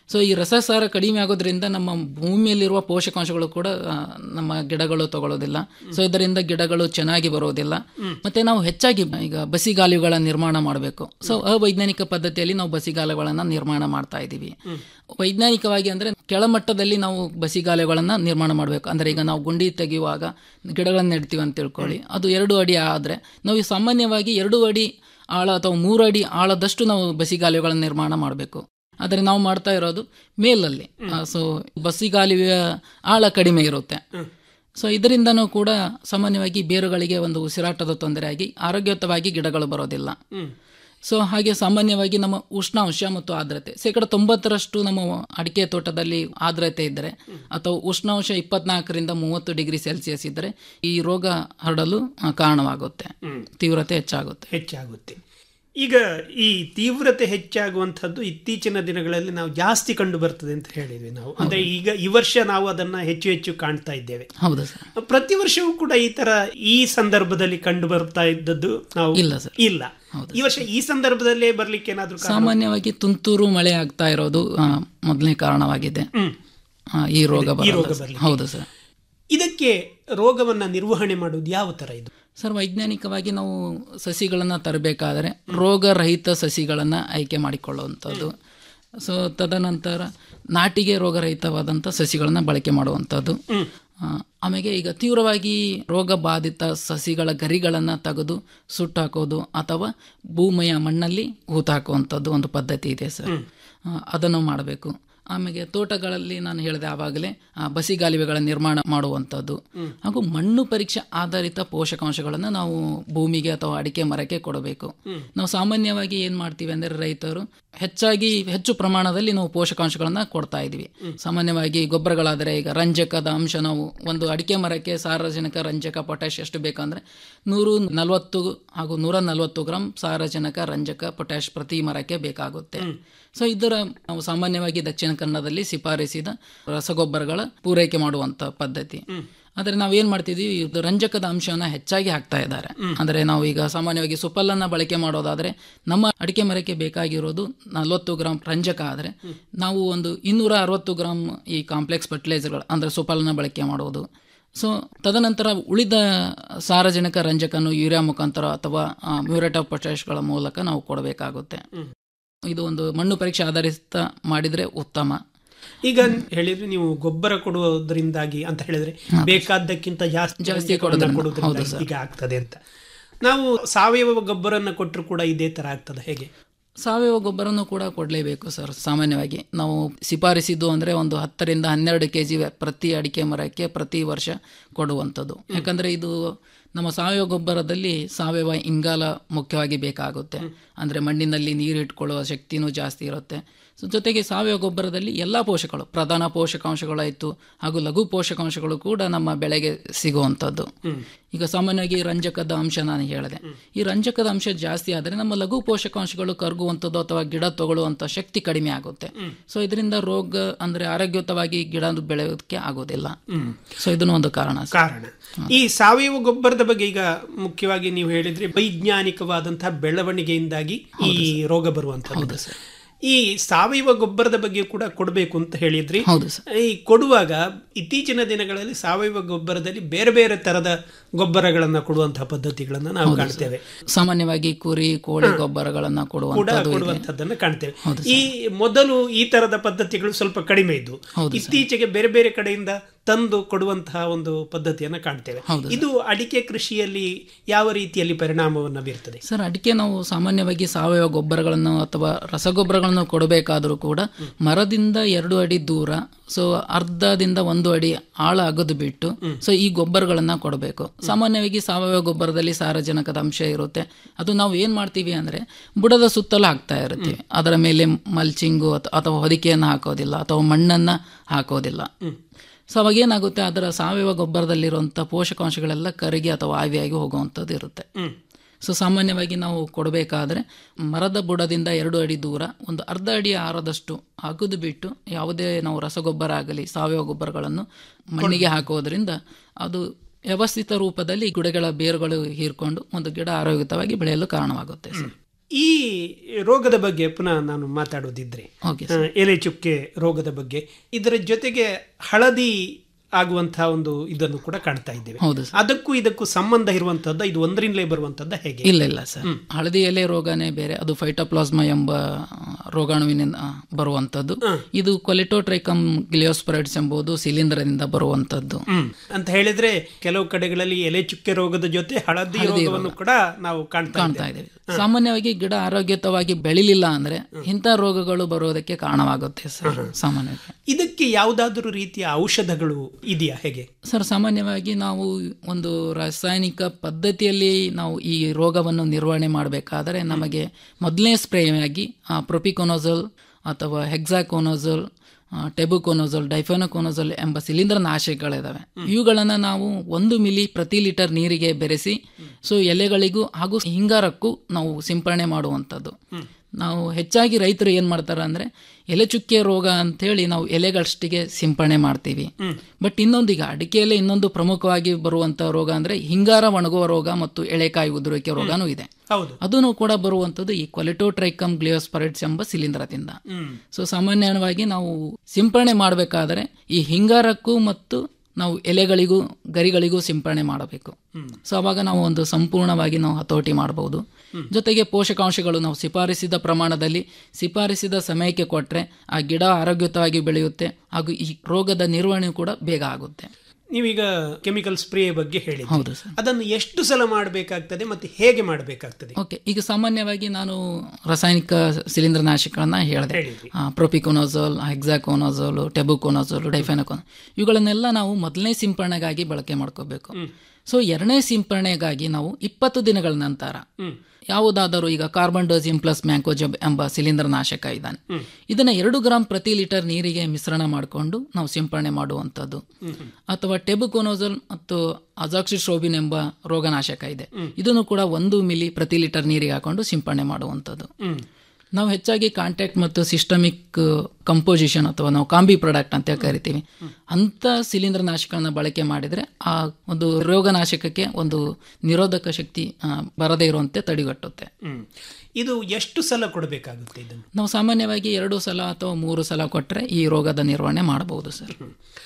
ಸೊ ಈ ರಸಸಾರ ಕಡಿಮೆ ಆಗೋದ್ರಿಂದ ನಮ್ಮ ಭೂಮಿಯಲ್ಲಿರುವ ಪೋಷಕಾಂಶಗಳು ಕೂಡ ಆ, ನಮ್ಮ ಗಿಡಗಳು ತಗೊಳ್ಳೋದಿಲ್ಲ ಸೊ ಇದರಿಂದ ಗಿಡಗಳು ಚೆನ್ನಾಗಿ ಬರೋದಿಲ್ಲ ಮತ್ತೆ ನಾವು ಹೆಚ್ಚಾಗಿ ಈಗ ಬಸಿಗಾಲುಗಳ ನಿರ್ಮಾಣ ಮಾಡಬೇಕು ಸೊ ಅವೈಜ್ಞಾನಿಕ ಪದ್ಧತಿಯಲ್ಲಿ ನಾವು ಬಸಿಗಾಲುಗಳನ್ನ ನಿರ್ಮಾಣ ಮಾಡ್ತಾ ಇದ್ದೀವಿ ವೈಜ್ಞಾನಿಕವಾಗಿ ಅಂದ್ರೆ ಕೆಳಮಟ್ಟದಲ್ಲಿ ನಾವು ಬಸಿಗಾಲುಗಳನ್ನ ನಿರ್ಮಾಣ ಮಾಡಬೇಕು ಅಂದ್ರೆ ಈಗ ನಾವು ಗುಂಡಿ ತೆಗೆಯುವಾಗ ಗಿಡಗಳನ್ನ ನೆಡ್ತೀವಿ ಅಂತ ತಿಳ್ಕೊಳ್ಳಿ ಅದು ಎರಡು ಅಡಿ ಆದ್ರೆ ನಾವು ಈ ಸಾಮಾನ್ಯವಾಗಿ ಎರಡು ಅಡಿ ಆಳ ಅಥವಾ ಮೂರು ಅಡಿ ಆಳದಷ್ಟು ನಾವು ಬಸಿಗಾಲುಗಳನ್ನ ನಿರ್ಮಾಣ ಮಾಡಬೇಕು ಆದರೆ ನಾವು ಮಾಡ್ತಾ ಇರೋದು ಮೇಲಲ್ಲಿ ಸೊ ಬಸಿಗಾಲುವೆಯ ಆಳ ಕಡಿಮೆ ಇರುತ್ತೆ ಸೊ ಇದರಿಂದನೂ ಕೂಡ ಸಾಮಾನ್ಯವಾಗಿ ಬೇರುಗಳಿಗೆ ಒಂದು ಉಸಿರಾಟದ ತೊಂದರೆಯಾಗಿ ಆರೋಗ್ಯಯುತವಾಗಿ ಗಿಡಗಳು ಬರೋದಿಲ್ಲ ಸೊ ಹಾಗೆ ಸಾಮಾನ್ಯವಾಗಿ ನಮ್ಮ ಉಷ್ಣಾಂಶ ಮತ್ತು ಆರ್ದ್ರತೆ ಶೇಕಡ ತೊಂಬತ್ತರಷ್ಟು ನಮ್ಮ ಅಡಿಕೆ ತೋಟದಲ್ಲಿ ಆರ್ದ್ರತೆ ಇದ್ದರೆ ಅಥವಾ ಉಷ್ಣಾಂಶ ಇಪ್ಪತ್ನಾಲ್ಕರಿಂದ ಮೂವತ್ತು ಡಿಗ್ರಿ ಸೆಲ್ಸಿಯಸ್ ಇದ್ದರೆ ಈ ರೋಗ ಹರಡಲು ಆ, ಕಾರಣವಾಗುತ್ತೆ ತೀವ್ರತೆ ಹೆಚ್ಚಾಗುತ್ತೆ ಹೆಚ್ಚಾಗುತ್ತೆ ಈಗ ಈ ತೀವ್ರತೆ ಹೆಚ್ಚಾಗುವಂಥದ್ದು ಇತ್ತೀಚಿನ ದಿನಗಳಲ್ಲಿ ನಾವು ಜಾಸ್ತಿ ಕಂಡು ಬರ್ತದೆ ಅಂತ ಹೇಳಿದ್ವಿ ನಾವು ಅಂದ್ರೆ ಈಗ ಈ ವರ್ಷ ನಾವು ಅದನ್ನ ಹೆಚ್ಚು ಹೆಚ್ಚು ಕಾಣ್ತಾ ಇದ್ದೇವೆ ಹೌದು ಸರ್ ಪ್ರತಿ ವರ್ಷವೂ ಕೂಡ ಈ ತರ ಈ ಸಂದರ್ಭದಲ್ಲಿ ಕಂಡು ಬರ್ತಾ ಇದ್ದದ್ದು ನಾವು ಇಲ್ಲ ಸರ್. ಇಲ್ಲ ಈ ವರ್ಷ ಈ ಸಂದರ್ಭದಲ್ಲೇ ಬರ್ಲಿಕ್ಕೆ ಏನಾದ್ರೂ ಕಾರಣ? ಸಾಮಾನ್ಯವಾಗಿ ತುಂತುರು ಮಳೆ ಆಗ್ತಾ ಇರೋದು ಆ, ಮೊದಲನೇ ಕಾರಣವಾಗಿದೆ ಆ, ಈ ರೋಗ ಈ ರೋಗ ಬರಲು. ಬರ್ಲಿಕ್ಕೆ. ಹೌದು ಸರ್ ಇದಕ್ಕೆ ರೋಗವನ್ನ ನಿರ್ವಹಣೆ ಮಾಡುವುದು ಯಾವ ತರ ಇದು ಸರ್ ವೈಜ್ಞಾನಿಕವಾಗಿ ನಾವು ಸಸಿಗಳನ್ನು ತರಬೇಕಾದರೆ ರೋಗರಹಿತ ಸಸಿಗಳನ್ನು ಆಯ್ಕೆ ಮಾಡಿಕೊಳ್ಳುವಂಥದ್ದು ಸೊ ತದನಂತರ ನಾಟಿಗೆ ರೋಗರಹಿತವಾದಂಥ ಸಸಿಗಳನ್ನು ಬಳಕೆ ಮಾಡುವಂಥದ್ದು ಆ, ಆಮೇಲೆ ಈಗ ತೀವ್ರವಾಗಿ ರೋಗ ಬಾಧಿತ ಸಸಿಗಳ ಗರಿಗಳನ್ನು ತೆಗೆದು ಸುಟ್ಟಾಕೋದು ಅಥವಾ ಭೂಮಿಯ ಮಣ್ಣಲ್ಲಿ ಹೂತಾಕುವಂಥದ್ದು ಒಂದು ಪದ್ಧತಿ ಇದೆ ಸರ್ ಆ, ಅದನ್ನು ಮಾಡಬೇಕು ಆಮೇಲೆ ತೋಟಗಳಲ್ಲಿ ನಾನು ಹೇಳಿದೆ ಆವಾಗಲೇ ಆ, ಬಸಿಗಾಲುವೆಗಳ ನಿರ್ಮಾಣ ಮಾಡುವಂಥದ್ದು ಹಾಗೂ ಮಣ್ಣು ಪರೀಕ್ಷೆ ಆಧಾರಿತ ಪೋಷಕಾಂಶಗಳನ್ನು ನಾವು ಭೂಮಿಗೆ ಅಥವಾ ಅಡಿಕೆ ಮರಕ್ಕೆ ಕೊಡಬೇಕು ನಾವು ಸಾಮಾನ್ಯವಾಗಿ ಏನು ಮಾಡ್ತೀವಿ ಅಂದರೆ ರೈತರು ಹೆಚ್ಚಾಗಿ ಹೆಚ್ಚು ಪ್ರಮಾಣದಲ್ಲಿ ನಾವು ಪೋಷಕಾಂಶಗಳನ್ನು ಕೊಡ್ತಾ ಇದ್ವಿ ಸಾಮಾನ್ಯವಾಗಿ ಗೊಬ್ಬರಗಳಾದರೆ ಈಗ ರಂಜಕದ ಅಂಶ ನಾವು ಒಂದು ಅಡಿಕೆ ಮರಕ್ಕೆ ಸಾರಜನಕ ರಂಜಕ ಪೊಟ್ಯಾಶ್ ಎಷ್ಟು ಬೇಕಂದ್ರೆ ನೂರು ನಲವತ್ತು ಹಾಗೂ ನೂರ ನಲವತ್ತು ಗ್ರಾಂ ಸಾರಜನಕ ರಂಜಕ ಪೊಟ್ಯಾಶ್ ಪ್ರತಿ ಮರಕ್ಕೆ ಬೇಕಾಗುತ್ತೆ ಸೊ ಇದರ ನಾವು ಸಾಮಾನ್ಯವಾಗಿ ದಕ್ಷಿಣ ಕನ್ನಡದಲ್ಲಿ ಶಿಫಾರಸಿದ ರಸಗೊಬ್ಬರಗಳ ಪೂರೈಕೆ ಮಾಡುವಂತ ಪದ್ಧತಿ ಆದರೆ ನಾವು ಏನ್ ಮಾಡ್ತಿದ್ವಿ ಇದು ರಂಜಕದ ಅಂಶವನ್ನ ಹೆಚ್ಚಾಗಿ ಹಾಕ್ತಾ ಇದ್ದಾರೆ ಅಂದ್ರೆ ನಾವು ಈಗ ಸಾಮಾನ್ಯವಾಗಿ ಸುಪಲ್ಲನ್ನ ಬಳಕೆ ಮಾಡೋದಾದ್ರೆ ನಮ್ಮ ಅಡಿಕೆ ಮರಕ್ಕೆ ಬೇಕಾಗಿರೋದು ನಲವತ್ತು ಗ್ರಾಂ ರಂಜಕ ಆದರೆ ನಾವು ಒಂದು ಇನ್ನೂರ ಅರವತ್ತು ಗ್ರಾಂ ಈ ಕಾಂಪ್ಲೆಕ್ಸ್ ಫರ್ಟಿಲೈಸರ್ಗಳು ಅಂದ್ರೆ ಸುಪಲ್ಲನ್ನ ಬಳಕೆ ಮಾಡೋದು ಸೊ ತದನಂತರ ಉಳಿದ ಸಾರಜನಕ ರಂಜಕನ್ನು ಯೂರಿಯಾ ಮುಖಾಂತರ ಅಥವಾ ಮ್ಯೂರೇಟ್ ಆಫ್ ಪೊಟ್ಯಾಶ್ಗಳ ಮೂಲಕ ನಾವು ಕೊಡಬೇಕಾಗುತ್ತೆ ಇದು ಒಂದು ಮಣ್ಣು ಪರೀಕ್ಷೆ ಆಧಾರಿತ ಮಾಡಿದ್ರೆ ಉತ್ತಮ ಈಗ ಹೇಳಿದ್ರೆ ನೀವು ಗೊಬ್ಬರ ಕೊಡುವುದರಿಂದಾಗಿ ಅಂತ ಹೇಳಿದ್ರೆ ಬೇಕಾದ್ದಕ್ಕಿಂತ ಜಾಸ್ತಿ ಜಾಸ್ತಿ ರಂಜಕವನ್ನ ಕೊಡೋದ್ರಿಂದ- ಹೌದು ಕೊಡುವುದರಿಂದ ಸರ್. ಈಗ ಆಗ್ತದೆ ಅಂತ ನಾವು ಸಾವಯವ ಗೊಬ್ಬರನ್ನ ಕೊಟ್ಟರು ಕೂಡ ಇದೇ ತರ ಆಗ್ತದೆ ಹೇಗೆ ಸಾವಯವ ಗೊಬ್ಬರನು ಕೂಡ ಕೊಡಲೇಬೇಕು ಸರ್ ಸಾಮಾನ್ಯವಾಗಿ ನಾವು ಶಿಫಾರಿಸಿದ್ದು ಅಂದರೆ ಒಂದು ಹತ್ತರಿಂದ ಹನ್ನೆರಡು ಕೆ ಜಿ ಪ್ರತಿ ಅಡಿಕೆ ಮರಕ್ಕೆ ಪ್ರತಿ ವರ್ಷ ಕೊಡುವಂಥದ್ದು ಯಾಕಂದರೆ ಇದು ನಮ್ಮ ಸಾವಯವ ಗೊಬ್ಬರದಲ್ಲಿ ಸಾವಯವ ಇಂಗಾಲ ಮುಖ್ಯವಾಗಿ ಬೇಕಾಗುತ್ತೆ ಅಂದರೆ ಮಣ್ಣಿನಲ್ಲಿ ನೀರು ಇಟ್ಕೊಳ್ಳುವ ಶಕ್ತಿನೂ ಜಾಸ್ತಿ ಇರುತ್ತೆ ಸೊ ಜೊತೆಗೆ ಸಾವಯವ ಗೊಬ್ಬರದಲ್ಲಿ ಎಲ್ಲ ಪೋಷಕಗಳು ಪ್ರಧಾನ ಪೋಷಕಾಂಶಗಳಾಯಿತು ಹಾಗೂ ಲಘು ಪೋಷಕಾಂಶಗಳು ಕೂಡ ನಮ್ಮ ಬೆಳೆಗೆ ಸಿಗುವಂಥದ್ದು ಈಗ ಸಾಮಾನ್ಯವಾಗಿ ರಂಜಕದ ಅಂಶ ನಾನು ಹೇಳಿದೆ ಈ ರಂಜಕದ ಅಂಶ ಜಾಸ್ತಿ ಆದರೆ ನಮ್ಮ ಲಘು ಪೋಷಕಾಂಶಗಳು ಕರಗುವಂಥದ್ದು ಅಥವಾ ಗಿಡ ತಗೊಳ್ಳುವಂಥ ಶಕ್ತಿ ಕಡಿಮೆ ಆಗುತ್ತೆ ಸೊ ಇದರಿಂದ ರೋಗ ಅಂದ್ರೆ ಆರೋಗ್ಯಯುತವಾಗಿ ಗಿಡ ಬೆಳೆಯೋದಕ್ಕೆ ಆಗೋದಿಲ್ಲ ಸೊ ಇದನ್ನು ಒಂದು ಕಾರಣ ಸರ್. ಕಾರಣ ಈ ಸಾವಯವ ಗೊಬ್ಬರದ ಬಗ್ಗೆ ಈಗ ಮುಖ್ಯವಾಗಿ ನೀವು ಹೇಳಿದ್ರೆ ವೈಜ್ಞಾನಿಕವಾದಂತಹ ಬೆಳವಣಿಗೆಯಿಂದಾಗಿ ಈ ರೋಗ ಬರುವಂತದ್ದು ಈ ಸಾವಯವ ಗೊಬ್ಬರದ ಬಗ್ಗೆ ಕೂಡ ಕೊಡಬೇಕು ಅಂತ ಹೇಳಿದ್ರಿ ಹೌದು ಈ ಕೊಡುವಾಗ ಇತ್ತೀಚಿನ ದಿನಗಳಲ್ಲಿ ಸಾವಯವ ಗೊಬ್ಬರದಲ್ಲಿ ಬೇರೆ ಬೇರೆ ತರದ ಗೊಬ್ಬರಗಳನ್ನ ಕೊಡುವಂತಹ ಪದ್ಧತಿಗಳನ್ನ ನಾವು ಹೌದು ಕಾಣ್ತೇವೆ ಸಾಮಾನ್ಯವಾಗಿ ಕುರಿ ಕೋಳಿ ಗೊಬ್ಬರಗಳನ್ನ ಕೂಡ ಕೊಡುವಂಥದ್ದು ಇದೆ. ಕೊಡುವಂತದ್ದನ್ನ ಕಾಣ್ತೇವೆ ಹೌದು ಈ ಮೊದಲು ಈ ತರದ ಪದ್ಧತಿಗಳು ಸ್ವಲ್ಪ ಕಡಿಮೆ ಇದ್ದು ಹೌದು ಸರ್. ಇತ್ತೀಚೆಗೆ ಬೇರೆ ಬೇರೆ ಕಡೆಯಿಂದ ತಂದು ಕೊಡುವಂತಹ ಒಂದು ಪದ್ಧತಿಯನ್ನ ಕಾಣ್ತೇವೆ ಹೌದು ಇದು ಅಡಿಕೆ ಕೃಷಿಯಲ್ಲಿ ಯಾವ ರೀತಿಯಲ್ಲಿ ಪರಿಣಾಮವನ್ನು ಬೀರ್ತದೆ ಸರ್ ಅಡಿಕೆ ನಾವು ಸಾಮಾನ್ಯವಾಗಿ ಸಾವಯವ ಗೊಬ್ಬರಗಳನ್ನು ಅಥವಾ ರಸಗೊಬ್ಬರಗಳನ್ನು ಕೊಡಬೇಕಾದರೂ ಕೂಡ ಮರದಿಂದ ಎರಡು ಅಡಿ ದೂರ ಸೊ ಅರ್ಧದಿಂದ ಒಂದು ಅಡಿ ಆಳ ಅಗದು ಬಿಟ್ಟು ಸೊ ಈ ಗೊಬ್ಬರಗಳನ್ನ ಕೊಡಬೇಕು ಸಾಮಾನ್ಯವಾಗಿ ಸಾವಯವ ಗೊಬ್ಬರದಲ್ಲಿ ಸಾರಜನಕದ ಅಂಶ ಇರುತ್ತೆ ಅದು ನಾವು ಏನ್ ಮಾಡ್ತೀವಿ ಅಂದ್ರೆ ಬುಡದ ಸುತ್ತಲೂ ಹಾಕ್ತಾ ಇರ್ತೀವಿ ಅದರ ಮೇಲೆ ಮಲ್ಚಿಂಗು ಅಥವಾ ಹೊದಿಕೆಯನ್ನು ಹಾಕೋದಿಲ್ಲ ಅಥವಾ ಮಣ್ಣನ್ನ ಹಾಕೋದಿಲ್ಲ ಸೊ ಅವಾಗ ಏನಾಗುತ್ತೆ ಅದರ ಸಾವಯವ ಗೊಬ್ಬರದಲ್ಲಿರುವಂಥ ಪೋಷಕಾಂಶಗಳೆಲ್ಲ ಕರಗಿ ಅಥವಾ ಆವಿಯಾಗಿ ಹೋಗುವಂಥದ್ದು ಇರುತ್ತೆ ಸೊ ಸಾಮಾನ್ಯವಾಗಿ ನಾವು ಕೊಡಬೇಕಾದ್ರೆ ಮರದ ಬುಡದಿಂದ ಎರಡು ಅಡಿ ದೂರ ಒಂದು ಅರ್ಧ ಅಡಿ ಆರದಷ್ಟು ಅಗದು ಬಿಟ್ಟು ಯಾವುದೇ ನಾವು ರಸಗೊಬ್ಬರ ಆಗಲಿ ಸಾವಯವ ಗೊಬ್ಬರಗಳನ್ನು ಮಣ್ಣಿಗೆ ಹಾಕೋದ್ರಿಂದ ಅದು ವ್ಯವಸ್ಥಿತ ರೂಪದಲ್ಲಿ ಗಿಡಗಳ ಬೇರುಗಳು ಹೀರ್ಕೊಂಡು ಒಂದು ಗಿಡ ಆರೋಗ್ಯತವಾಗಿ ಬೆಳೆಯಲು ಕಾರಣವಾಗುತ್ತೆ ಸರ್ ಈ ರೋಗದ ಬಗ್ಗೆ ಪುನಃ ನಾನು ಮಾತಾಡೋದಿದ್ರೆ ಓಕೆ ಆ, ಎಲೆ ಚುಕ್ಕೆ ರೋಗದ ಬಗ್ಗೆ ಇದರ ಜೊತೆಗೆ ಹಳದಿ ಆಗುವಂತಹ ಒಂದು ಇದನ್ನು ಕೂಡ ಕಾಣ್ತಾ ಇದ್ದೇವೆ ಹೌದು ಅದಕ್ಕೂ ಇದಕ್ಕೂ ಸಂಬಂಧ ಇರುವಂತದ್ದು ಇದು ಒಂದರಿಂದಲೇ ಬರುವಂತದ್ದು ಹೇಗೆ ಇಲ್ಲ ಇಲ್ಲ ಸರ್ ಹಳದಿ ಎಲೆ ರೋಗನೇ ಬೇರೆ ಅದು ಫೈಟೋಪ್ಲಾಸ್ಮಾ ಎಂಬ ಆ, ರೋಗಾಣುವಿನಿಂದ ಆ, ಬರುವಂತದ್ದು ಇದು ಕೊಲೆಟೋಟ್ರೈಕಮ್ ಗ್ಲಿಯೋಸ್ಪರೈಡ್ಸ್ ಎಂಬುದು ಶಿಲೀಂಧ್ರದಿಂದ ಬರುವಂತದ್ದು ಹ್ಮ್ ಅಂತ ಹೇಳಿದ್ರೆ ಕೆಲವು ಕಡೆಗಳಲ್ಲಿ ಎಲೆ ಚುಕ್ಕೆ ರೋಗದ ಜೊತೆ ಹಳದಿ ಹಳದಿ ರೋಗವನ್ನು ಕೂಡ ನಾವು ಕಾಣ್ತಾ ಕಾಣ್ತಾ ಇದ್ದೇವೆ ಇದ್ದೇವೆ ಸಾಮಾನ್ಯವಾಗಿ ಗಿಡ ಆರೋಗ್ಯಯುತವಾಗಿ ಬೆಳಿಲಿಲ್ಲ ಅಂದ್ರೆ ಇಂಥ ರೋಗಗಳು ಬರೋದಕ್ಕೆ ಕಾರಣವಾಗುತ್ತೆ ಸರ್ ಸಾಮಾನ್ಯವಾಗಿ ಇದಕ್ಕೆ ಯಾವುದಾದ್ರೂ ರೀತಿಯ ಔಷಧಗಳು ಇದೆಯಾ ಹೇಗೆ ಸರ್ ಸಾಮಾನ್ಯವಾಗಿ ನಾವು ಒಂದು ರಾಸಾಯನಿಕ ಪದ್ಧತಿಯಲ್ಲಿ ನಾವು ಈ ರೋಗವನ್ನು ನಿರ್ವಹಣೆ ಮಾಡಬೇಕಾದರೆ ನಮಗೆ ಮೊದಲನೇ ಸ್ಪ್ರೇಯಾಗಿ ಪ್ರೊಪಿಕೊನೋಸಲ್ ಅಥವಾ ಹೆಕ್ಸಾಕೋನೋಸಲ್ ಟೆಬುಕೋನೋಸಲ್ ಡೈಫೋನೋಕೋನೋಸಲ್ ಎಂಬ ಶಿಲೀಂಧ್ರ ನಾಶಕಗಳಿದಾವೆ ಇವುಗಳನ್ನು ನಾವು ಒಂದು ಮಿಲಿ ಪ್ರತಿ ಲೀಟರ್ ನೀರಿಗೆ ಬೆರೆಸಿ ಸೊ ಎಲೆಗಳಿಗೂ ಹಾಗೂ ಹಿಂಗಾರಕ್ಕೂ ನಾವು ಸಿಂಪರಣೆ ಮಾಡುವಂಥದ್ದು ನಾವು ಹೆಚ್ಚಾಗಿ ರೈತರು ಏನು ಮಾಡ್ತಾರೆ ಅಂದರೆ ಎಲೆ ಚುಕ್ಕೆ ರೋಗ ಅಂತೇಳಿ ನಾವು ಎಲೆಗಳಷ್ಟಿಗೆ ಸಿಂಪರಣೆ ಮಾಡ್ತೀವಿ ಬಟ್ ಇನ್ನೊಂದು ಈಗ ಅಡಿಕೆಯಲ್ಲಿ ಇನ್ನೊಂದು ಪ್ರಮುಖವಾಗಿ ಬರುವಂಥ ರೋಗ ಅಂದರೆ ಹಿಂಗಾರ ಒಣಗುವ ರೋಗ ಮತ್ತು ಎಳೆಕಾಯಿ ಉದುರುವಿಕೆ ರೋಗನೂ ಇದೆ ಹೌದು ಅದನ್ನು ಕೂಡ ಬರುವಂಥದ್ದು ಈ ಕೊಲೆಟೋಟ್ರೈಕಮ್ ಗ್ಲಿಯೋಸ್ಪರೈಡ್ಸ್ ಎಂಬ ಶಿಲೀಂಧ್ರದಿಂದ ಹ್ಮ್ ಸೊ ಸಾಮಾನ್ಯವಾಗಿ ನಾವು ಸಿಂಪರಣೆ ಮಾಡಬೇಕಾದರೆ ಈ ಹಿಂಗಾರಕ್ಕೂ ಮತ್ತು ನಾವು ಎಲೆಗಳಿಗೂ ಗರಿಗಳಿಗೂ ಸಿಂಪರಣೆ ಮಾಡಬೇಕು ಸೊ ಅವಾಗ ನಾವು ಒಂದು ಸಂಪೂರ್ಣವಾಗಿ ನಾವು ಹತೋಟಿ ಮಾಡಬಹುದು ಜೊತೆಗೆ ಪೋಷಕಾಂಶಗಳು ನಾವು ಶಿಫಾರಿಸಿದ ಪ್ರಮಾಣದಲ್ಲಿ ಶಿಫಾರಿಸಿದ ಸಮಯಕ್ಕೆ ಕೊಟ್ಟರೆ ಆ ಗಿಡ ಆರೋಗ್ಯಯುತವಾಗಿ ಬೆಳೆಯುತ್ತೆ ಹಾಗೂ ಈ ರೋಗದ ನಿರ್ವಹಣೆ ಕೂಡ ಬೇಗ ಆಗುತ್ತೆ ನೀವೀಗ ಕೆಮಿಕಲ್ ಸ್ಪ್ರೇ ಬಗ್ಗೆ ಹೇಳಿ ಹೌದು ಸರ್ ಅದನ್ನು ಎಷ್ಟು ಸಲ ಮಾಡಬೇಕಾಗ್ತದೆ ಮತ್ತೆ ಹೇಗೆ ಮಾಡಬೇಕಾಗ್ತದೆ ಓಕೆ ಈಗ ಸಾಮಾನ್ಯವಾಗಿ ನಾನು ರಾಸಾಯನಿಕ ಶಿಲೀಂಧ್ರನಾಶಕಗಳನ್ನ ಹೇಳಿದೆ ಹೇಳಿದ್ರಿ. ಪ್ರೊಪಿಕೋನೋಸೋಲ್ ಹೆಕ್ಸಾಕೋನೋಸೋಲ್ ಟೆಬುಕೋನೋಸೋಲ್ ಡೈಫೆನಕೋನ್ ಇವುಗಳನ್ನೆಲ್ಲ ನಾವು ಮೊದಲನೇ ಸಿಂಪರಣೆಗಾಗಿ ಬಳಕೆ ಮಾಡ್ಕೋಬೇಕು ಸೊ ಎರಡನೇ ಸಿಂಪರಣೆಗಾಗಿ ನಾವು ಇಪ್ಪತ್ತು ದಿನಗಳ ನಂತರ ಯಾವುದಾದರೂ ಈಗ ಕಾರ್ಬನ್ ಡೋಸಿಯಂ ಪ್ಲಸ್ ಮ್ಯಾಂಕೋಜಬ್ ಎಂಬ ಶಿಲೀಂಧ್ರನಾಶಕ ಇದ್ದಾನೆ ಇದನ್ನ ಎರಡು ಗ್ರಾಂ ಪ್ರತಿ ಲೀಟರ್ ನೀರಿಗೆ ಮಿಶ್ರಣ ಮಾಡಿಕೊಂಡು ನಾವು ಸಿಂಪರಣೆ ಮಾಡುವಂಥದ್ದು ಅಥವಾ ಟೆಬುಕೋನೋಸಲ್ ಮತ್ತು ಅಜಾಕ್ಸಿಸ್ಟ್ರೋಬಿನ್ ಎಂಬ ರೋಗನಾಶಕ ಇದೆ ಇದನ್ನು ಕೂಡ ಒಂದು ಮಿಲಿ ಪ್ರತಿ ಲೀಟರ್ ನೀರಿಗೆ ಹಾಕೊಂಡು ಸಿಂಪರಣೆ ಮಾಡುವಂಥದ್ದು ನಾವು ಹೆಚ್ಚಾಗಿ ಕಾಂಟ್ಯಾಕ್ಟ್ ಮತ್ತು ಸಿಸ್ಟಮಿಕ್ ಕಂಪೋಸಿಷನ್ ಅಥವಾ ನಾವು ಕಾಂಬಿ ಪ್ರಾಡಕ್ಟ್ ಅಂತ ಕರಿತೀವಿ ಅಂಥ ಶಿಲೀಂಧ್ರನಾಶಕಗಳನ್ನ ಬಳಕೆ ಮಾಡಿದರೆ ಆ ಒಂದು ರೋಗನಾಶಕಕ್ಕೆ ಒಂದು ನಿರೋಧಕ ಶಕ್ತಿ ಆ, ಬರದೇ ಇರುವಂತೆ ತಡೆಗಟ್ಟುತ್ತೆ ಹ್ಮ್ ಇದು ಎಷ್ಟು ಸಲ ಕೊಡಬೇಕಾಗುತ್ತೆ ಇದನ್ನು ನಾವು ಸಾಮಾನ್ಯವಾಗಿ ಎರಡು ಸಲ ಅಥವಾ ಮೂರು ಸಲ ಕೊಟ್ಟರೆ ಈ ರೋಗದ ನಿರ್ವಹಣೆ ಮಾಡಬಹುದು ಸರ್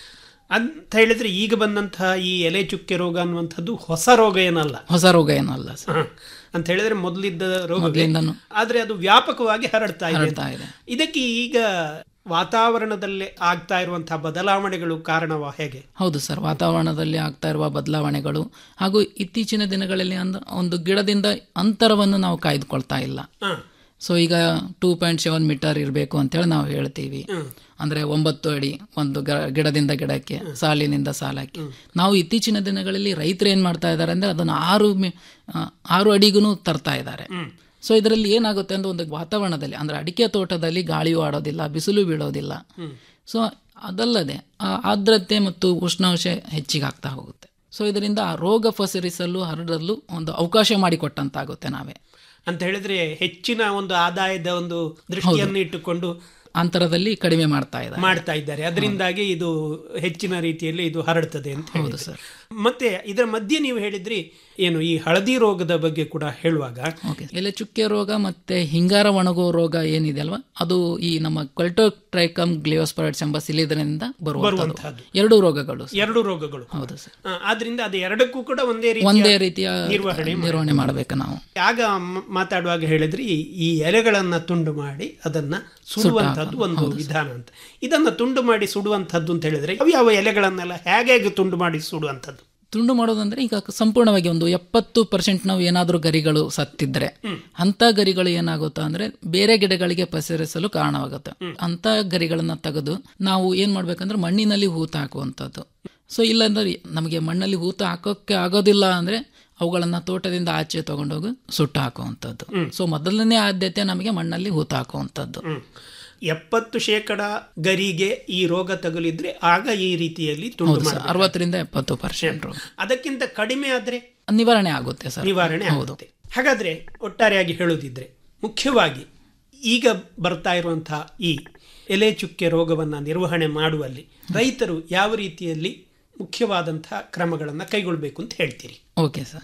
ಅಂತ ಹೇಳಿದ್ರೆ ಈಗ ಬಂದಂತಹ ಈ ಎಲೆ ಚುಕ್ಕೆ ರೋಗ ಅನ್ನುವಂಥದ್ದು ಹೊಸ ರೋಗ ಏನಲ್ಲ ಹೊಸ ರೋಗ ಏನಲ್ಲ ಸರ್ ಹ. ಅಂತ ಹೇಳಿದ್ರೆ ಮೊದಲಿದ್ದ ರೋಗ ಮೊದ್ಲಿಂದನೂ. ಆದ್ರೆ ಅದು ವ್ಯಾಪಕವಾಗಿ ಹರಡ್ತಾ ಇದೆ ಹರಡ್ತಾ ಇದೆ. ಇದಕ್ಕೆ ಈಗ ವಾತಾವರಣದಲ್ಲಿ ಆಗ್ತಾ ಇರುವಂತಹ ಬದಲಾವಣೆಗಳು ಕಾರಣವಾ ಹೇಗೆ ಹೌದು ಸರ್ ವಾತಾವರಣದಲ್ಲಿ ಆಗ್ತಾ ಇರುವ ಬದಲಾವಣೆಗಳು ಹಾಗೂ ಇತ್ತೀಚಿನ ದಿನಗಳಲ್ಲಿ ಅಂದ ಒಂದು ಗಿಡದಿಂದ ಅಂತರವನ್ನು ನಾವು ಕಾಯ್ದುಕೊಳ್ತಾ ಇಲ್ಲ ಹ. ಸೊ ಈಗ ಟೂ ಪಾಯಿಂಟ್ ಸೆವೆನ್ ಮೀಟರ್ ಇರಬೇಕು ಅಂತೇಳಿ ನಾವು ಹೇಳ್ತೀವಿ ಅಂದ್ರೆ ಒಂಬತ್ತು ಅಡಿ ಒಂದು ಗ- ಗಿಡದಿಂದ ಗಿಡಕ್ಕೆ ಸಾಲಿನಿಂದ ಸಾಲಕ್ಕೆ ನಾವು ಇತ್ತೀಚಿನ ದಿನಗಳಲ್ಲಿ ರೈತರು ಏನ್ ಮಾಡ್ತಾ ಇದ್ದಾರೆ ಅಂದ್ರೆ ಅದನ್ನು ಆರು ಮಿ- ಆ, ಆರು ಅಡಿಗೂ ತರ್ತಾ ಇದ್ದಾರೆ ಸೊ ಇದರಲ್ಲಿ ಏನಾಗುತ್ತೆ ಅಂದ್ರೆ ಒಂದು ವಾತಾವರಣದಲ್ಲಿ ಅಂದ್ರೆ ಅಡಿಕೆ ತೋಟದಲ್ಲಿ ಗಾಳಿಯೂ ಆಡೋದಿಲ್ಲ ಬಿಸಿಲು ಬೀಳೋದಿಲ್ಲ ಸೊ ಅದಲ್ಲದೆ ಆ ಆರ್ದ್ರತೆ ಮತ್ತು ಉಷ್ಣಾಂಶ ಹೆಚ್ಚಿಗೆ ಆಗ್ತಾ ಹೋಗುತ್ತೆ ಸೊ ಇದರಿಂದ ಆ ರೋಗ ಪಸರಿಸಲು ಹರಡಲು ಒಂದು ಅವಕಾಶ ಮಾಡಿಕೊಟ್ಟಂತಾಗುತ್ತೆ ನಾವೇ ಅಂತ ಹೇಳಿದ್ರೆ ಹೆಚ್ಚಿನ ಒಂದು ಆದಾಯದ ಒಂದು ದೃಷ್ಟಿಯನ್ನು ಇಟ್ಟುಕೊಂಡು ಅಂತರದಲ್ಲಿ ಕಡಿಮೆ ಮಾಡ್ತಾ ಇದ್ದಾರೆ ಮಾಡ್ತಾ ಇದ್ದಾರೆ ಅದರಿಂದಾಗಿ ಇದು ಹೆಚ್ಚಿನ ರೀತಿಯಲ್ಲಿ ಇದು ಹರಡ್ತದೆ ಅಂತ ಹೌದು ಹೇಳಿದ್ರು. ಸರ್ ಮತ್ತೆ ಇದರ ಮಧ್ಯೆ ನೀವು ಹೇಳಿದ್ರಿ ಏನು ಈ ಹಳದಿ ರೋಗದ ಬಗ್ಗೆ ಕೂಡ ಹೇಳುವಾಗ ಎಲೆ ಚುಕ್ಕೆ ರೋಗ ಮತ್ತೆ ಹಿಂಗಾರ ಒಣಗೋ ರೋಗ ಏನಿದೆ ಅಲ್ವಾ ಅದು ಈ ನಮ್ಮ ಕೊಲ್ಟೋಟ್ರೈಕಮ್ ಗ್ಲಿಯೋಸ್ಪರೈಡ್ಸ್ ಎಂಬ ಶಿಲೀಂಧ್ರದಿಂದ ಬರುವಂತದ್ದು ಬರುವಂತಹದ್ದು. ಎರಡು ರೋಗಗಳು ಸರ್. ಎರಡು ರೋಗಗಳು ಹೌದು ಸರ್ ಆ, ಆದ್ರಿಂದ ಅದು ಎರಡಕ್ಕೂ ಕೂಡ ಒಂದೇ ರೀತಿಯ ಒಂದೇ ರೀತಿಯ ನಿರ್ವಹಣೆ ನಿರ್ವಹಣೆ ಮಾಡಬೇಕು ನಾವು ಆಗ ಮ- ಮಾತಾಡುವಾಗ ಹೇಳಿದ್ರಿ ಈ ಎಲೆಗಳನ್ನ ತುಂಡು ಮಾಡಿ ಅದನ್ನ ಸುಡುವಂತದ್ದು ಒಂದು ವಿಧಾನ ಅಂತ ಇದನ್ನ ತುಂಡು ಮಾಡಿ ಸುಡುವಂತದ್ದು ಅಂತ ಹೇಳಿದ್ರೆ ಯಾವ ಯಾವ ಎಲೆಗಳನ್ನೆಲ್ಲ ಹೇಗೆ ಹೇಗೆ ತುಂಡು ಮಾಡಿ ಸುಡುವಂತದ್ದು ತುಂಡು ಮಾಡೋದಂದ್ರೆ ಈಗ ಸಂಪೂರ್ಣವಾಗಿ ಒಂದು ಎಪ್ಪತ್ತು ಪರ್ಸೆಂಟ್ ನಾವು ಏನಾದರೂ ಗರಿಗಳು ಸತ್ತಿದ್ರೆ ಅಂತ ಗರಿಗಳು ಏನಾಗುತ್ತಾ ಅಂದ್ರೆ ಬೇರೆ ಗಿಡಗಳಿಗೆ ಪಸರಿಸಲು ಕಾರಣವಾಗುತ್ತೆ ಅಂತ ಗರಿಗಳನ್ನ ತೆಗೆದು ನಾವು ಏನ್ ಮಾಡ್ಬೇಕಂದ್ರೆ ಮಣ್ಣಿನಲ್ಲಿ ಹೂತ ಹಾಕುವಂಥದ್ದು ಸೊ ಇಲ್ಲಾಂದ್ರೆ ನಮಗೆ ಮಣ್ಣಲ್ಲಿ ಹೂತ ಹಾಕೋಕ್ಕೆ ಆಗೋದಿಲ್ಲ ಅಂದ್ರೆ ಅವುಗಳನ್ನ ತೋಟದಿಂದ ಆಚೆ ತಗೊಂಡೋಗಿ ಸುಟ್ಟು ಹಾಕುವಂಥದ್ದು ಸೊ ಮೊದಲನೇ ಆದ್ಯತೆ ನಮಗೆ ಮಣ್ಣಲ್ಲಿ ಹೂತ ಹಾಕುವಂಥದ್ದು ಎಪ್ಪತ್ತು ಶೇಕಡ ಗರಿಗೆ ಈ ರೋಗ ತಗುಲಿದ್ರೆ ಆಗ ಈ ರೀತಿಯಲ್ಲಿ ತುಂಡು ಹೌದು ಸರ್ ಮಾಡಬೇಕು ಅರವತ್ತರಿಂದ ಎಪ್ಪತ್ತು ಪರ್ಸೆಂಟ್ ಅದಕ್ಕಿಂತ ಕಡಿಮೆ ಆದ್ರೆ ನಿವಾರಣೆ ಆಗುತ್ತೆ ಸರ್ ನಿವಾರಣೆ ಆಗುತ್ತೆ ಹಾಗಾದ್ರೆ ಒಟ್ಟಾರೆಯಾಗಿ ಹೇಳೋದಿದ್ರೆ ಮುಖ್ಯವಾಗಿ ಈಗ ಬರ್ತಾ ಇರುವಂತಹ ಈ ಎಲೆ ಚುಕ್ಕೆ ರೋಗವನ್ನ ನಿರ್ವಹಣೆ ಮಾಡುವಲ್ಲಿ ರೈತರು ಯಾವ ರೀತಿಯಲ್ಲಿ ಮುಖ್ಯವಾದಂತಹ ಕ್ರಮಗಳನ್ನು ಕೈಗೊಳ್ಳಬೇಕು ಅಂತ ಹೇಳ್ತೀರಿ ಓಕೆ ಸರ್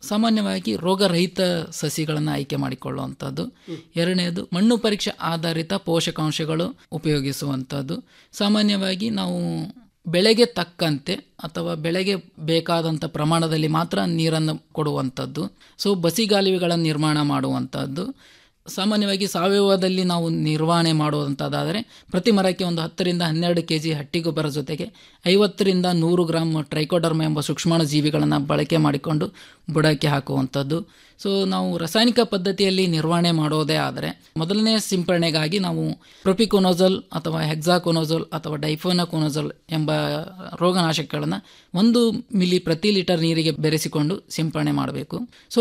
ಸಾಮಾನ್ಯವಾಗಿ ರೋಗರಹಿತ ಸಸಿಗಳನ್ನು ಆಯ್ಕೆ ಮಾಡಿಕೊಳ್ಳುವಂಥದ್ದು ಎರಡನೇದು ಮಣ್ಣು ಪರೀಕ್ಷೆ ಆಧಾರಿತ ಪೋಷಕಾಂಶಗಳು ಉಪಯೋಗಿಸುವಂಥದ್ದು ಸಾಮಾನ್ಯವಾಗಿ ನಾವು ಬೆಳೆಗೆ ತಕ್ಕಂತೆ ಅಥವಾ ಬೆಳೆಗೆ ಬೇಕಾದಂಥ ಪ್ರಮಾಣದಲ್ಲಿ ಮಾತ್ರ ನೀರನ್ನು ಕೊಡುವಂಥದ್ದು ಸೊ ಬಸಿಗಾಲುವೆಗಳ ನಿರ್ಮಾಣ ಮಾಡುವಂಥದ್ದು ಸಾಮಾನ್ಯವಾಗಿ ಸಾವಯವದಲ್ಲಿ ನಾವು ನಿರ್ವಹಣೆ ಮಾಡುವಂಥದ್ದಾದರೆ ಪ್ರತಿ ಮರಕ್ಕೆ ಒಂದು ಹತ್ತರಿಂದ ಹನ್ನೆರಡು ಕೆ ಜಿ ಹಟ್ಟಿ ಗೊಬ್ಬರ ಜೊತೆಗೆ ಐವತ್ತರಿಂದ ನೂರು ಗ್ರಾಮ್ ಟ್ರೈಕೋಡರ್ಮ ಎಂಬ ಸೂಕ್ಷ್ಮಾಣು ಜೀವಿಗಳನ್ನು ಬಳಕೆ ಮಾಡಿಕೊಂಡು ಬುಡಕ್ಕೆ ಹಾಕುವಂಥದ್ದು ಸೊ ನಾವು ರಾಸಾಯನಿಕ ಪದ್ಧತಿಯಲ್ಲಿ ನಿರ್ವಹಣೆ ಮಾಡೋದೇ ಆದರೆ ಮೊದಲನೇ ಸಿಂಪರಣೆಗಾಗಿ ನಾವು ಪ್ರೊಪಿಕೊನೋಜಲ್ ಅಥವಾ ಹೆಕ್ಸಾಕೊನೋಜಲ್ ಅಥವಾ ಡೈಫೋನಕೊನೋಜಲ್ ಎಂಬ ರೋಗನಾಶಕಗಳನ್ನು ಒಂದು ಮಿಲಿ ಪ್ರತಿ ಲೀಟರ್ ನೀರಿಗೆ ಬೆರೆಸಿಕೊಂಡು ಸಿಂಪರಣೆ ಮಾಡಬೇಕು ಸೊ